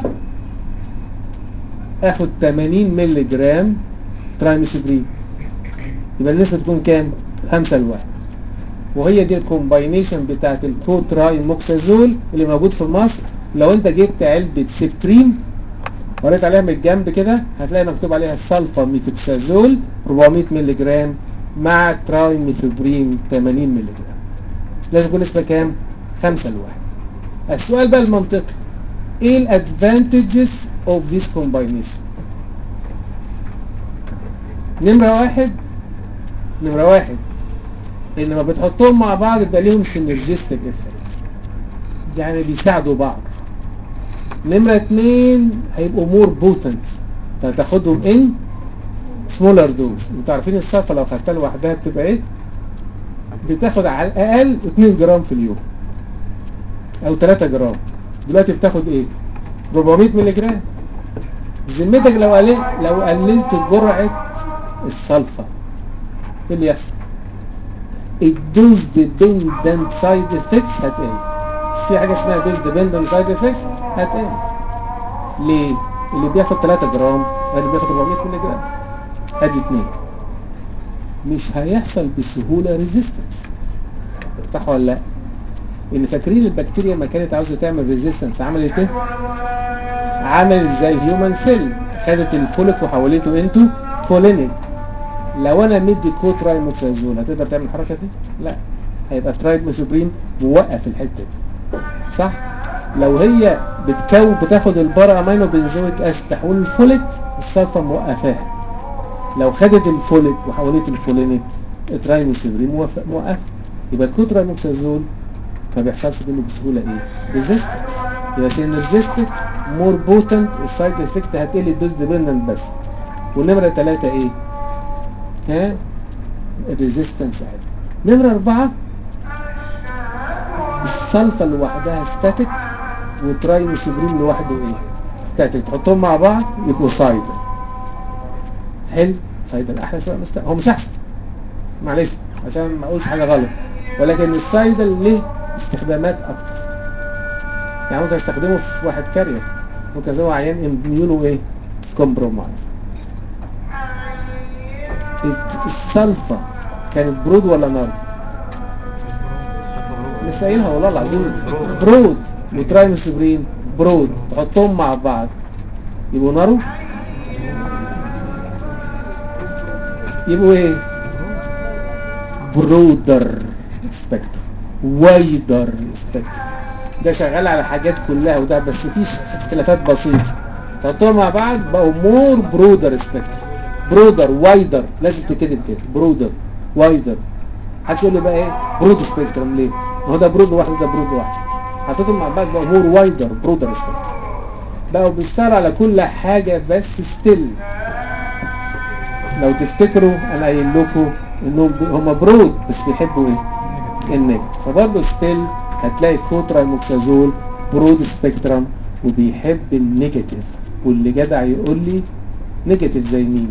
اخد 80 مللي جرام ترايميثوبرين يبقى النسبة تكون كام؟ خمسة لواحد وهي دي الكومباينيشن بتاعت الكوتراي موكسازول اللي موجود في مصر لو انت جبت علبة سبترين وقريت عليها من الجنب كده هتلاقي مكتوب عليها سلفا ميثوكسازول 400 مللي جرام مع تراي ميثوبرين 80 مللي جرام لازم يكون نسبة كام؟ 5 لواحد السؤال بقى المنطقي ايه الادفانتجز اوف ذيس كومباينيشن نمرة واحد نمرة واحد ان لما بتحطهم مع بعض يبقى ليهم سينرجستيك افكت يعني بيساعدوا بعض نمرة اتنين هيبقوا مور بوتنت فتاخدهم ان سمولر دوز انتوا عارفين الصرفة لو خدتها لوحدها بتبقى ايه بتاخد على الاقل 2 جرام في اليوم او 3 جرام دلوقتي بتاخد ايه 400 مللي جرام ذمتك لو قللت لو قللت جرعة الصلفة ايه اللي يحصل الدوز ديبندنت سايد افكتس هتقل مش في حاجه اسمها دوز ديبندنت سايد افكتس هتقل ليه اللي بياخد 3 جرام اللي بياخد 400 مللي جرام ادي 2 مش هيحصل بسهوله ريزيستنس صح ولا لا ان فاكرين البكتيريا ما كانت عاوزه تعمل ريزيستنس عملت ايه عملت زي الهيومن سيل خدت الفوليك وحولته انتو فولينيك لو انا مدي كوت رايموكسازول هتقدر تعمل الحركه دي لا هيبقى ترايموسوبرين موقف الحته دي صح لو هي بتكون بتاخد البارا امينو بنزويك اسيد تحول الفوليك الصلفه موقفاها لو خدت الفوليك وحولته الفولينيك الترايموسوبرين موقف موقف يبقى الكوت رايموكسازول ما بيحصلش منه بسهوله ايه ريزيستنس يبقى سينرجستيك مور بوتنت السايد افكت هتقل الدوز ديبندنت بس ونمره ثلاثه ايه ها الريزيستنس عالي نمره اربعه السلفه لوحدها ستاتيك وترايموسيبرين لوحده ايه ستاتيك تحطهم مع بعض يبقوا سايدر حلو سايدر احلى شويه مست... هو مش احسن معلش عشان ما اقولش حاجه غلط ولكن السايدر له استخدامات اكتر يعني ممكن استخدمه في واحد كارير ممكن استخدمه عيان اميونو ايه كومبرومايز السلفة كانت برود ولا نار لسه قايلها والله العظيم برود وترايموسبرين برود تحطهم مع بعض يبقوا نارو يبقوا ايه برودر سبيكتر وايدر سبيكتر ده شغال على حاجات كلها وده بس فيش اختلافات بسيطه تحطهم مع بعض بقوا مور برودر سبيكتر برودر وايدر لازم تكتب كده برودر وايدر محدش يقول لي بقى ايه برود سبيكترم ليه؟ ما هو ده برود لوحده ده برود لوحده حطيتهم مع بعض بقى مور وايدر برودر سبيكترم بقوا بيشتغلوا على كل حاجه بس ستيل لو تفتكروا انا قايل لكم انهم هم برود بس بيحبوا ايه؟ النجد فبرضه ستيل هتلاقي كوترايموكسازول برود سبيكترم وبيحب النيجاتيف واللي جدع يقول لي نيجاتيف زي مين؟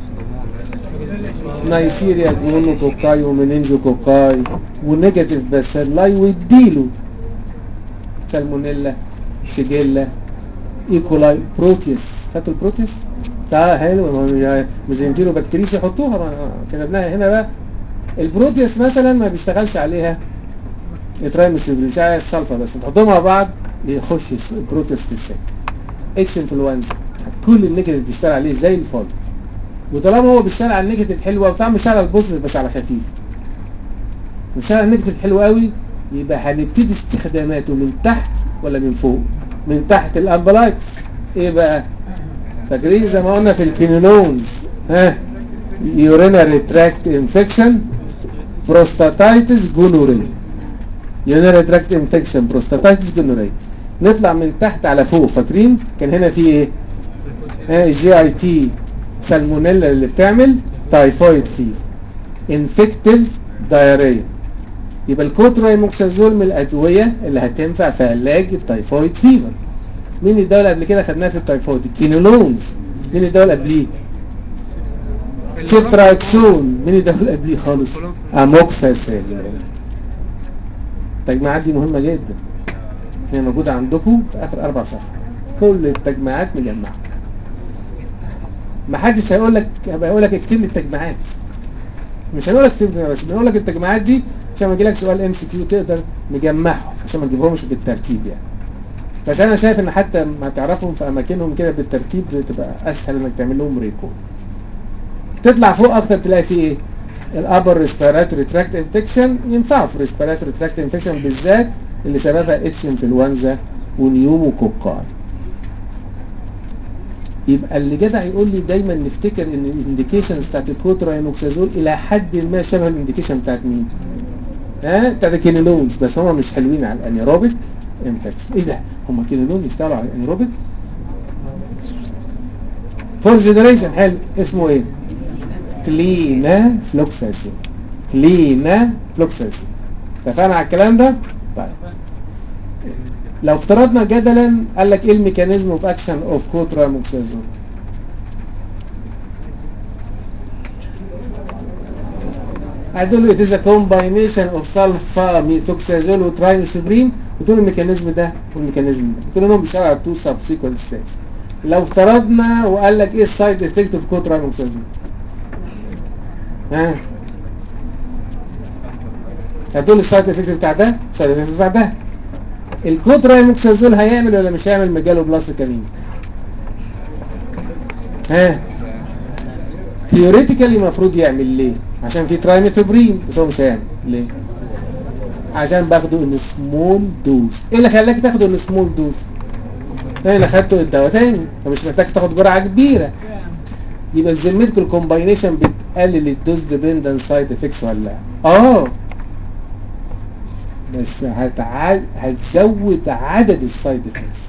نايسيريا جونو كوكاي ومنينجو كوكاي ونيجاتيف باسيلاي واديله سالمونيلا شيجيلا ايكولاي بروتيوس خدتوا البروتيوس؟ ده حلو ميزنتيرو بكتيريس يحطوها ما كتبناها هنا بقى البروتيوس مثلا ما بيشتغلش عليها الترايموسيبريس على السلفا بس تحطهم مع بعض يخش البروتيوس في السك اتش انفلونزا كل النيجاتيف بيشتغل عليه زي الفل وطالما هو بيشتغل على النيجاتيف حلو قوي طبعا بيشتغل على البوزيتيف بس على خفيف بيشتغل على النيجاتيف حلو قوي يبقى هنبتدي استخداماته من تحت ولا من فوق من تحت الامبلايكس ايه بقى فاكرين زي ما قلنا في الكينونز ها يورينري تراكت انفكشن بروستاتايتس جونوري يورينري تراكت انفكشن بروستاتايتس جونوري نطلع من تحت على فوق فاكرين كان هنا في ايه ها جي اي تي سالمونيلا اللي بتعمل تايفويد فيف انفكتيف دايريا يبقى الكوترايموكسازول من الادويه اللي هتنفع في علاج التايفويد فيفر مين الدواء اللي قبل كده خدناها في التايفويد الكينولونز مين الدواء اللي قبليه كيفتراكسون مين الدواء اللي قبليه خالص اموكساسيل التجميعات دي مهمه جدا هي موجوده عندكم في اخر اربع صفحات كل التجميعات مجمعه ما حدش هيقول لك هيقول لك اكتب لي التجميعات مش هنقول لك اكتب لي بس بنقول لك التجميعات دي عشان ما يجي لك سؤال ام سي كيو تقدر نجمعهم عشان ما نجيبهمش بالترتيب يعني بس انا شايف ان حتى ما تعرفهم في اماكنهم كده بالترتيب بتبقى اسهل انك تعمل لهم ريكول تطلع فوق اكتر تلاقي فيه ايه الابر ريسبيراتوري تراكت انفكشن ينفعوا في ريسبيراتوري تراكت انفكشن بالذات اللي سببها اتش انفلونزا ونيوموكوكاي يبقى اللي جدع يقول لي دايما نفتكر ان الانديكيشنز بتاعت الكوتراينوكسازول الى حد ما شبه الانديكيشن بتاعت مين؟ ها بتاعت الكينولونز بس هم مش حلوين على الانيروبيك انفكشن ايه ده؟ هم كينولون يشتغلوا على الانيروبيك؟ فور جنريشن حلو اسمه ايه؟ كلينا فلوكساسين كلينا فلوكساسين اتفقنا على الكلام ده؟ طيب لو افترضنا جدلا قال لك ايه الميكانيزم اوف اكشن اوف كوتراموكسازول هتقول له it is a combination of sulfa methoxazole وترايموسوبرين وتقول الميكانيزم ده والميكانيزم ده تقول لهم بيشتغل على تو سبسيكونت ستيبس لو افترضنا وقال لك ايه السايد افكت اوف كوتراموكسازول ها هتقول السايد افكت بتاع ده السايد افكت بتاع ده الكوترايموكسازول هيعمل ولا مش هيعمل ميجالو بلاستيك انيميا ها ثيوريتيكالي المفروض يعمل ليه عشان في ترايميثوبرين بس هو مش هيعمل ليه عشان باخده ان سمول دوز ايه اللي خلاك تاخده ان سمول دوز انا اخدته الدواء تاني فمش محتاج تاخد جرعه كبيره يبقى في ذمتك الكومباينيشن بتقلل الدوز ديبندنت سايد افكتس ولا لا اه بس هتع... هتزود عدد السايد افكتس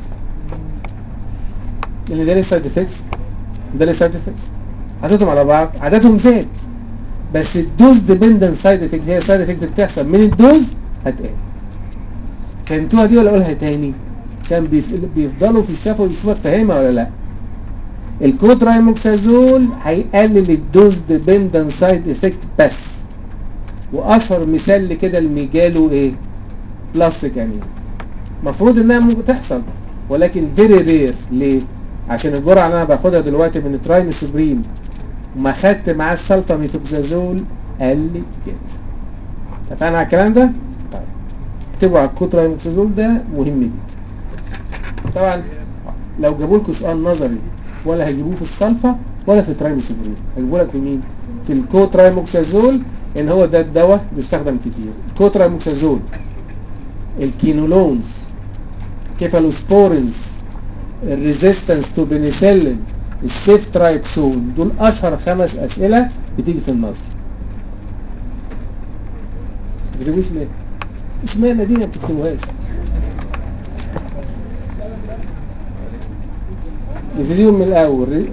اللي ده ليه سايد افكتس ده ليه سايد افكتس حطيتهم على بعض عددهم زاد بس الدوز ديبندنت سايد افكت هي سايد افكت بتحصل من الدوز هتقل فهمتوها دي ولا اقولها تاني كان بيف... بيفضلوا في الشفا ويشوفك فاهمها ولا لا الكوترايموكسازول هيقلل الدوز ديبندنت سايد افكت بس واشهر مثال لكده الميجالو ايه بلاستيك يعني المفروض انها ممكن تحصل ولكن فيري رير ليه عشان الجرعه اللي انا باخدها دلوقتي من الترايموسوبريم وما خدت معاه السلفا ميثوكسازول قلت جدا اتفقنا على الكلام ده طيب اكتبوا على الكوترايموكسازول ده مهم جدا طبعا لو جابوا لكم سؤال نظري ولا هيجيبوه في السلفا ولا في الترايموسوبرين هيجيبوا لك في مين في الكوترايموكسازول ان هو ده الدواء بيستخدم كتير الكوترايموكسازول الكينولونز كيفالوسبورينز الريزيستنس تو بنسلين السيف ترايكسون دول اشهر خمس اسئله بتيجي في النظر ما بتكتبوش ليه؟ اشمعنى دي ما بتكتبوهاش؟ نبتديهم من الاول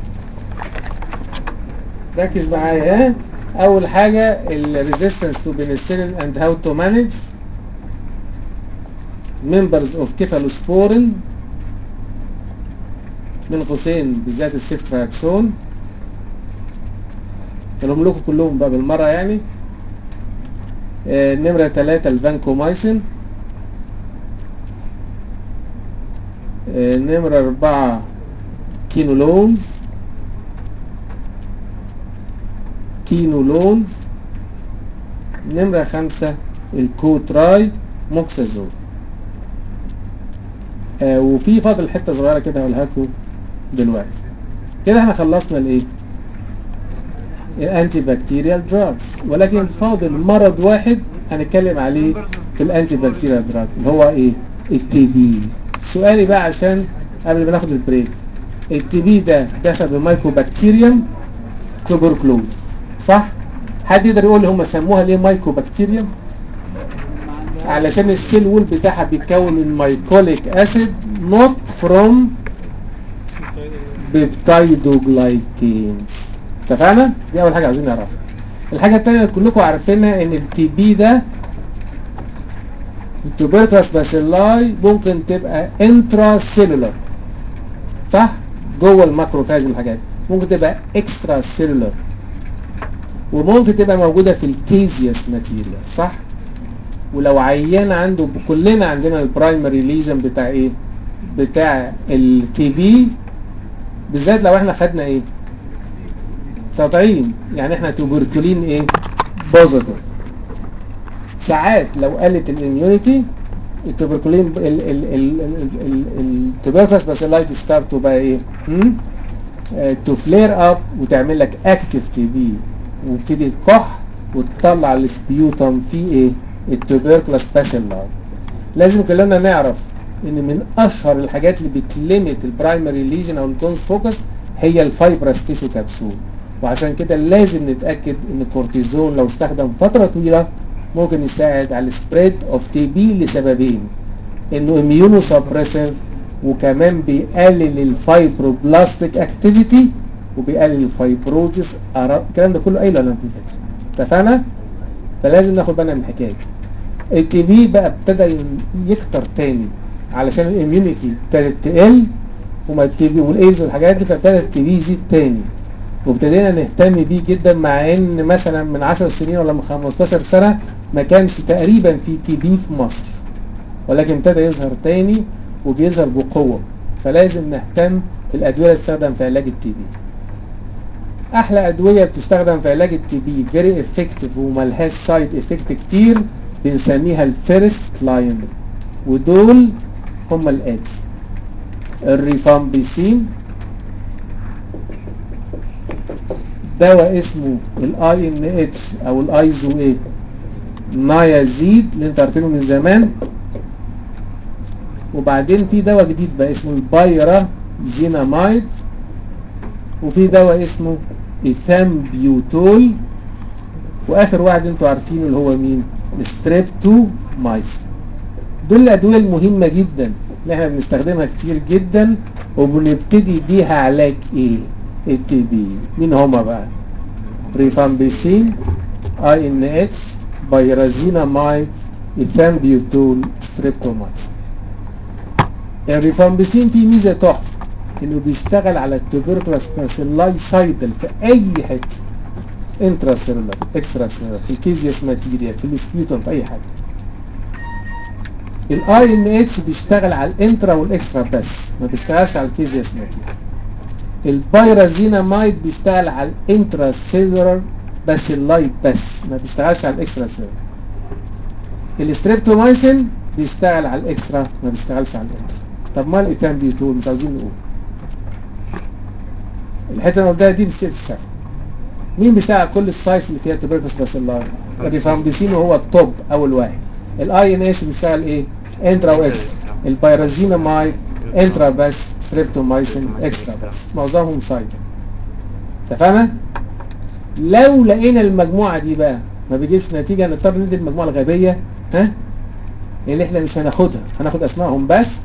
ركز معايا ها اول حاجه الريزيستنس تو بنسلين اند هاو تو مانج members of كيفالوسبورين من قوسين بالذات السيفتراكسون كانوا لكم كلهم بقى بالمرة يعني آه نمرة ثلاثة الفانكومايسين آه نمرة أربعة كينولونز كينولونز نمرة خمسة الكوتراي موكسازول آه وفي فاضل حته صغيره كده هقولها لكم دلوقتي كده احنا خلصنا الايه الانتي بكتيريال دراجز ولكن فاضل مرض واحد هنتكلم عليه في الانتي بكتيريال دراج اللي هو ايه التي بي سؤالي بقى عشان قبل ما ناخد البريك التي بي ده بيحصل بالمايكرو بكتيريوم توبركلوز صح حد يقدر يقول لي هم سموها ليه مايكرو بكتيريوم علشان السيل وول بتاعها بيتكون من مايكوليك اسيد نوت فروم بيبتايدوجلايكينز اتفقنا؟ دي اول حاجه عايزين نعرفها الحاجه الثانيه اللي كلكم عارفينها ان التي بي ده التوبركلس باسيلاي ممكن تبقى انترا سيلولر صح؟ جوه الماكروفاج والحاجات ممكن تبقى اكسترا سيلولر وممكن تبقى موجوده في الكيزيوس ماتيريال صح؟ ولو عيان عنده كلنا عندنا البرايمري ليجن بتاع ايه بتاع التي بي بالذات لو احنا خدنا ايه تطعيم يعني احنا توبركلين ايه بوزيتيف ساعات لو قلت الاميونيتي التوبركلين التوبركلس باسيلايت ستارت بقى ايه تو فلير اب وتعمل لك اكتف تي بي وبتدي كح وتطلع السبيوتم فيه ايه التوبركلس باسيلاي لازم كلنا نعرف ان من اشهر الحاجات اللي بتليمت البرايمري ليجن او الكونس فوكس هي الفايبرس تيشو كبسول وعشان كده لازم نتاكد ان الكورتيزون لو استخدم فتره طويله ممكن يساعد على السبريد اوف تي بي لسببين انه اميونو سبريسيف وكمان بيقلل الفايبروبلاستيك اكتيفيتي وبيقلل الفايبروزس الكلام ده كله قايله انا قبل كده اتفقنا؟ فلازم ناخد بالنا من الحكايه دي التي بي بقى ابتدى يكتر تاني علشان الاميونيتي ابتدت تقل وما التي بي والايدز والحاجات دي فابتدى التي بي يزيد تاني وابتدينا نهتم بيه جدا مع ان مثلا من 10 سنين ولا من 15 سنه ما كانش تقريبا في تي بي في مصر ولكن ابتدى يظهر تاني وبيظهر بقوه فلازم نهتم بالادويه اللي تستخدم في علاج التي بي احلى ادويه بتستخدم في علاج التي بي فيري افكتيف وملهاش سايد افكت كتير بنسميها الفيرست لاين ودول هم الاتي الريفامبيسين دواء اسمه الاي ان اتش او الايزو ايه نايازيد اللي انتوا عارفينه من زمان وبعدين في دواء جديد بقى اسمه البايرا زينامايد وفي دواء اسمه ايثامبيوتول واخر واحد انتوا عارفينه اللي هو مين الستريبتومايسين دول الادويه المهمه جدا اللي احنا بنستخدمها كتير جدا وبنبتدي بيها علاج ايه التي بي مين هما بقى ريفامبيسين اي ان اتش بايرازينامايد ايثامبيوتول ستريبتومايسين الريفامبيسين فيه ميزه تحفه انه بيشتغل على التوبركلوس باسيلاي سايدل في اي حته انترا سيلولر اكسترا سيلولر في الكيزياس ماتيريال في السبيوتم في اي حاجه الاي ان اتش بيشتغل على الانترا والاكسترا بس ما بيشتغلش على الكيزياس ماتيريال البايرازينامايد بيشتغل على الانترا سيلولر باسيلاي بس ما بيشتغلش على الاكسترا سيلولر الستريبتومايسين بيشتغل على الاكسترا ما بيشتغلش على الانترا طب ما الايثامبيوتول مش عاوزين نقول الحته اللي أنا قلتها دي بالسيف الشفوي مين بيشتغل على كل السايس اللي فيها توبركلوس باسيلاي الريفامبيسين هو التوب اول واحد الاي ان اتش بيشتغل ايه انترا واكسترا البيرازينامايد انترا بس ستريبتومايسين اكسترا بس معظمهم سايد اتفقنا لو لقينا المجموعه دي بقى ما بيجيبش نتيجه نضطر ندي المجموعه الغبيه ها اللي احنا مش هناخدها هناخد اسمائهم بس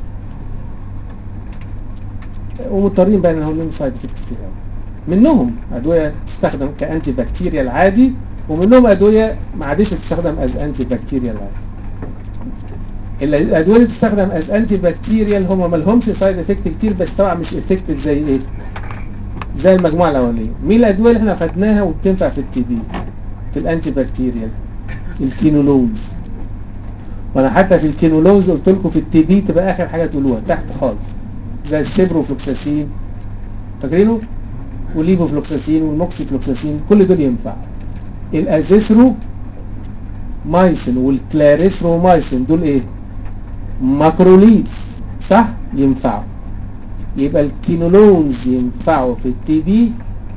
ومضطرين بقى ان هم لهم سايد افكت كتير قوي منهم ادويه تستخدم كانتي بكتيريال عادي ومنهم ادويه ما عادش تستخدم از انتي بكتيريال عادي الادويه اللي بتستخدم از انتي بكتيريال هم ما لهمش سايد افكت كتير بس طبعا مش افكتيف زي ايه زي المجموعه الاولانيه مين الادويه اللي احنا خدناها وبتنفع في التي بي في الانتي بكتيريال الكينولونز وانا حتى في الكينولونز قلت لكم في التي بي تبقى اخر حاجه تقولوها تحت خالص زي السيبروفلوكساسين فاكرينه والليفوفلوكساسين والموكسيفلوكساسين كل دول ينفعوا الازيثرو مايسين والكلاريسرومايسين دول ايه ماكروليدز صح ينفعوا يبقى الكينولونز ينفعوا في التي بي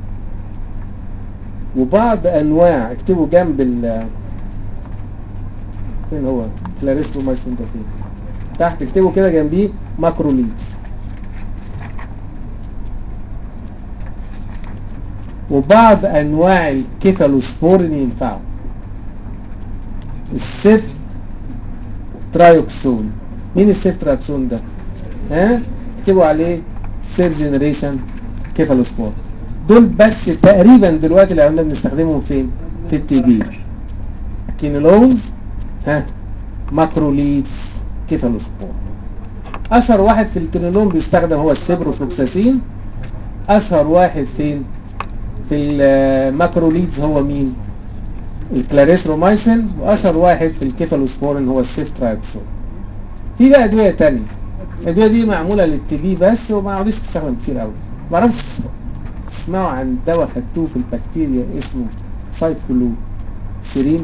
وبعض انواع اكتبوا جنب ال فين هو كلاريسرومايسين ده فين تحت اكتبوا كده جنبيه ماكروليدز وبعض انواع الكيفالوسبورين ينفعوا السيف ترايوكسون مين السيف ترايوكسون ده ها اكتبوا عليه سيف جنريشن كيفالوسبور دول بس تقريبا دلوقتي اللي عندنا بنستخدمهم فين في التي بي كينولونز ها ماكروليدز كيفالوسبور اشهر واحد في الكينولون بيستخدم هو السيبروفلوكساسين اشهر واحد فين في الماكروليدز هو مين الكلاريسرومايسين واشهر واحد في الكيفالوسبورين هو السيفترايكسون في بقى ادويه تانية الادويه دي معموله للتي بي بس وما عادش بتستخدم كتير قوي ما اعرفش تسمعوا عن دواء خدتوه في البكتيريا اسمه سايكلو سيرين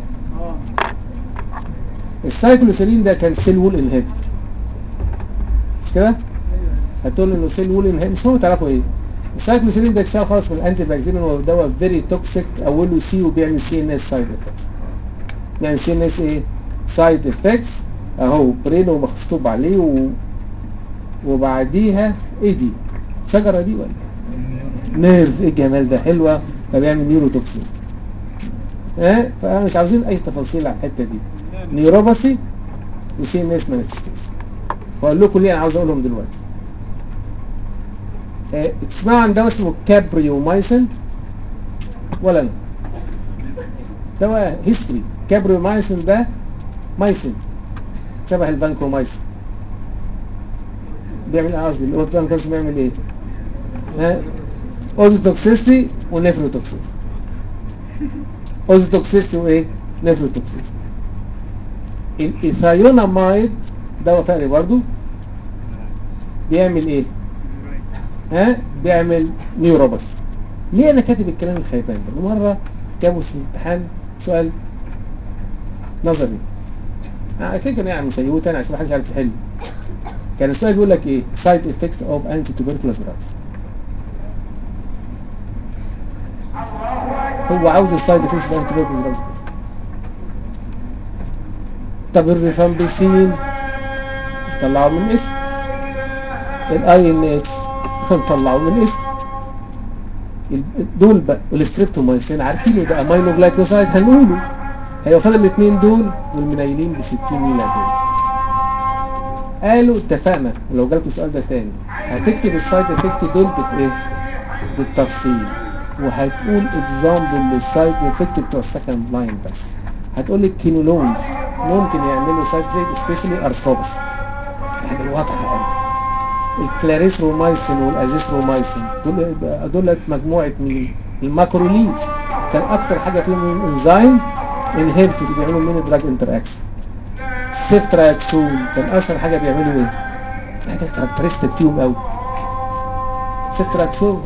السايكلوسيرين ده كان سيل وول انهبيتور مش كده؟ هتقول له انه سيل وول انهبيتور مش مهم تعرفوا ايه السايكلوسيرين ده اتشال خالص من الانتي بكتيريان هو دواء فيري توكسيك اوله سي وبيعمل سي ان اس سايد افكتس يعني سي ان اس ايه؟ سايد افكتس اهو برينو مخطوب عليه و... وبعديها ايه دي؟ شجره دي ولا؟ نيرف ايه الجمال ده حلوه فبيعمل نيورو توكسيك ها فمش عاوزين اي تفاصيل على الحته دي نيوروباثي وسي ان اس مانيفستيشن واقول لكم ليه انا عاوز اقولهم دلوقتي اه تسمعوا عن دواء اسمه كابريومايسين ولا انا دواء هيستوري كابريومايسين ده مايسين شبه الفانكومايسين بيعمل ايه قصدي الفانكومايسين بيعمل ايه؟ ها اوزوتوكسيستي ونيفروتوكسيستي اوزوتوكسيستي وايه؟ نيفروتوكسيستي الايثايونامايد دواء فقري برضو بيعمل ايه؟ ها؟ بيعمل نيوروباث ليه انا كاتب الكلام الخيبان ده؟ مره جابوا في الامتحان سؤال نظري آه، كده كان يعني مسيبوه تاني عشان محدش عارف يحل كان السؤال بيقول لك ايه سايد افكت اوف انتي توبركلوز دراجز هو عاوز السايد افكتس اوف انتي توبركلوز دراجز طب الريفامبيسين طلعوا من اسم الاي ان اتش طلعوا من اسم ال- دول بقى والستريبتومايسين عارفينه ده امينو جلايكوسايد هنقوله هيبقى فاضل الاثنين دول والمنيلين ب 60 ميلا دول قالوا اتفقنا لو جالكوا السؤال ده تاني هتكتب السايد افكت دول بت ايه بالتفصيل وهتقول اكزامبل للسايد افكت بتوع السكند لاين بس هتقول لي الكينولونز ممكن يعملوا سايد افكت سبيشالي ارثروبس الحاجه الواضحه قوي الكلاريثرومايسين والازيثرومايسين دول دولت مجموعه مين؟ الماكروليز كان اكتر حاجه فيهم انزيم انهبتور بيعملوا مين دراج انتر اكشن سيفتراكسون كان اشهر حاجه بيعملوا ايه؟ حاجه كاركترستيك فيهم قوي سيفتراكسون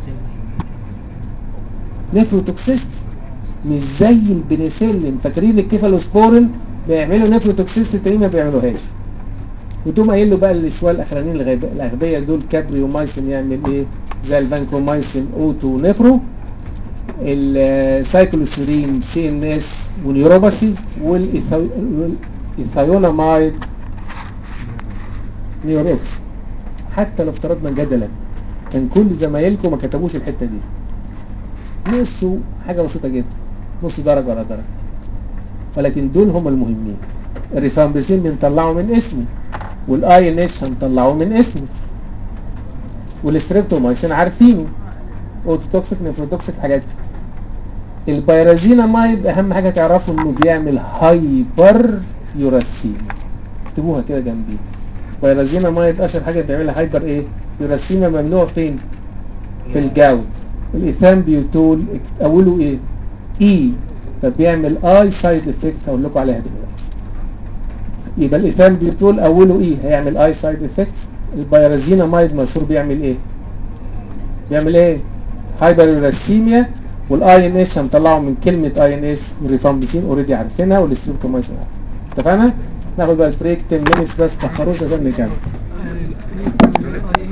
نيفروتوكسيستي مش زي البنسلين فاكرين الكيفالوسبورين بيعملوا نيفروتوكسيستي التانيين ما بيعملوهاش وتقوم قايل له بقى اللي شويه الاخرانيين الغيب- الاغبياء دول كابريومايسين يعمل ايه زي الفانكومايسين اوتو نيفرو السايكلوسيرين سي ان اس ونيوروباثي والايثايونامايد نيوروباثي حتى لو افترضنا جدلا كان كل زمايلكم ما كتبوش الحته دي نصه حاجه بسيطه جدا نص درجه ولا درجه ولكن دول هم المهمين الريفامبيسين بنطلعه من اسمه والاي ان اتش هنطلعه من اسمه والستريبتومايسين عارفينه اوتوتوكسيك نيفروتوكسيك حاجات دي البيرازينامايد اهم حاجه تعرفوا انه بيعمل هايبر يوراسيميا اكتبوها كده جنبيه بيرازينامايد اشهر حاجه بيعملها هايبر ايه يوراسيميا ممنوع فين في الجود الايثان بيوتول اكت- اوله ايه اي فبيعمل اي سايد افكت هقول لكم عليها دلوقتي يبقى الايثان بيوتول اوله ايه هيعمل اي سايد افكت البيرازينامايد مشهور بيعمل ايه بيعمل ايه هايبر يوراسيميا والاي ان اتش هنطلعه من كلمه اي ان اتش والريفامبيسين اوريدي عارفينها والستريبتومايسين عارفينها اتفقنا ناخد بقى البريك 10 مينتس بس تاخروش عشان نكمل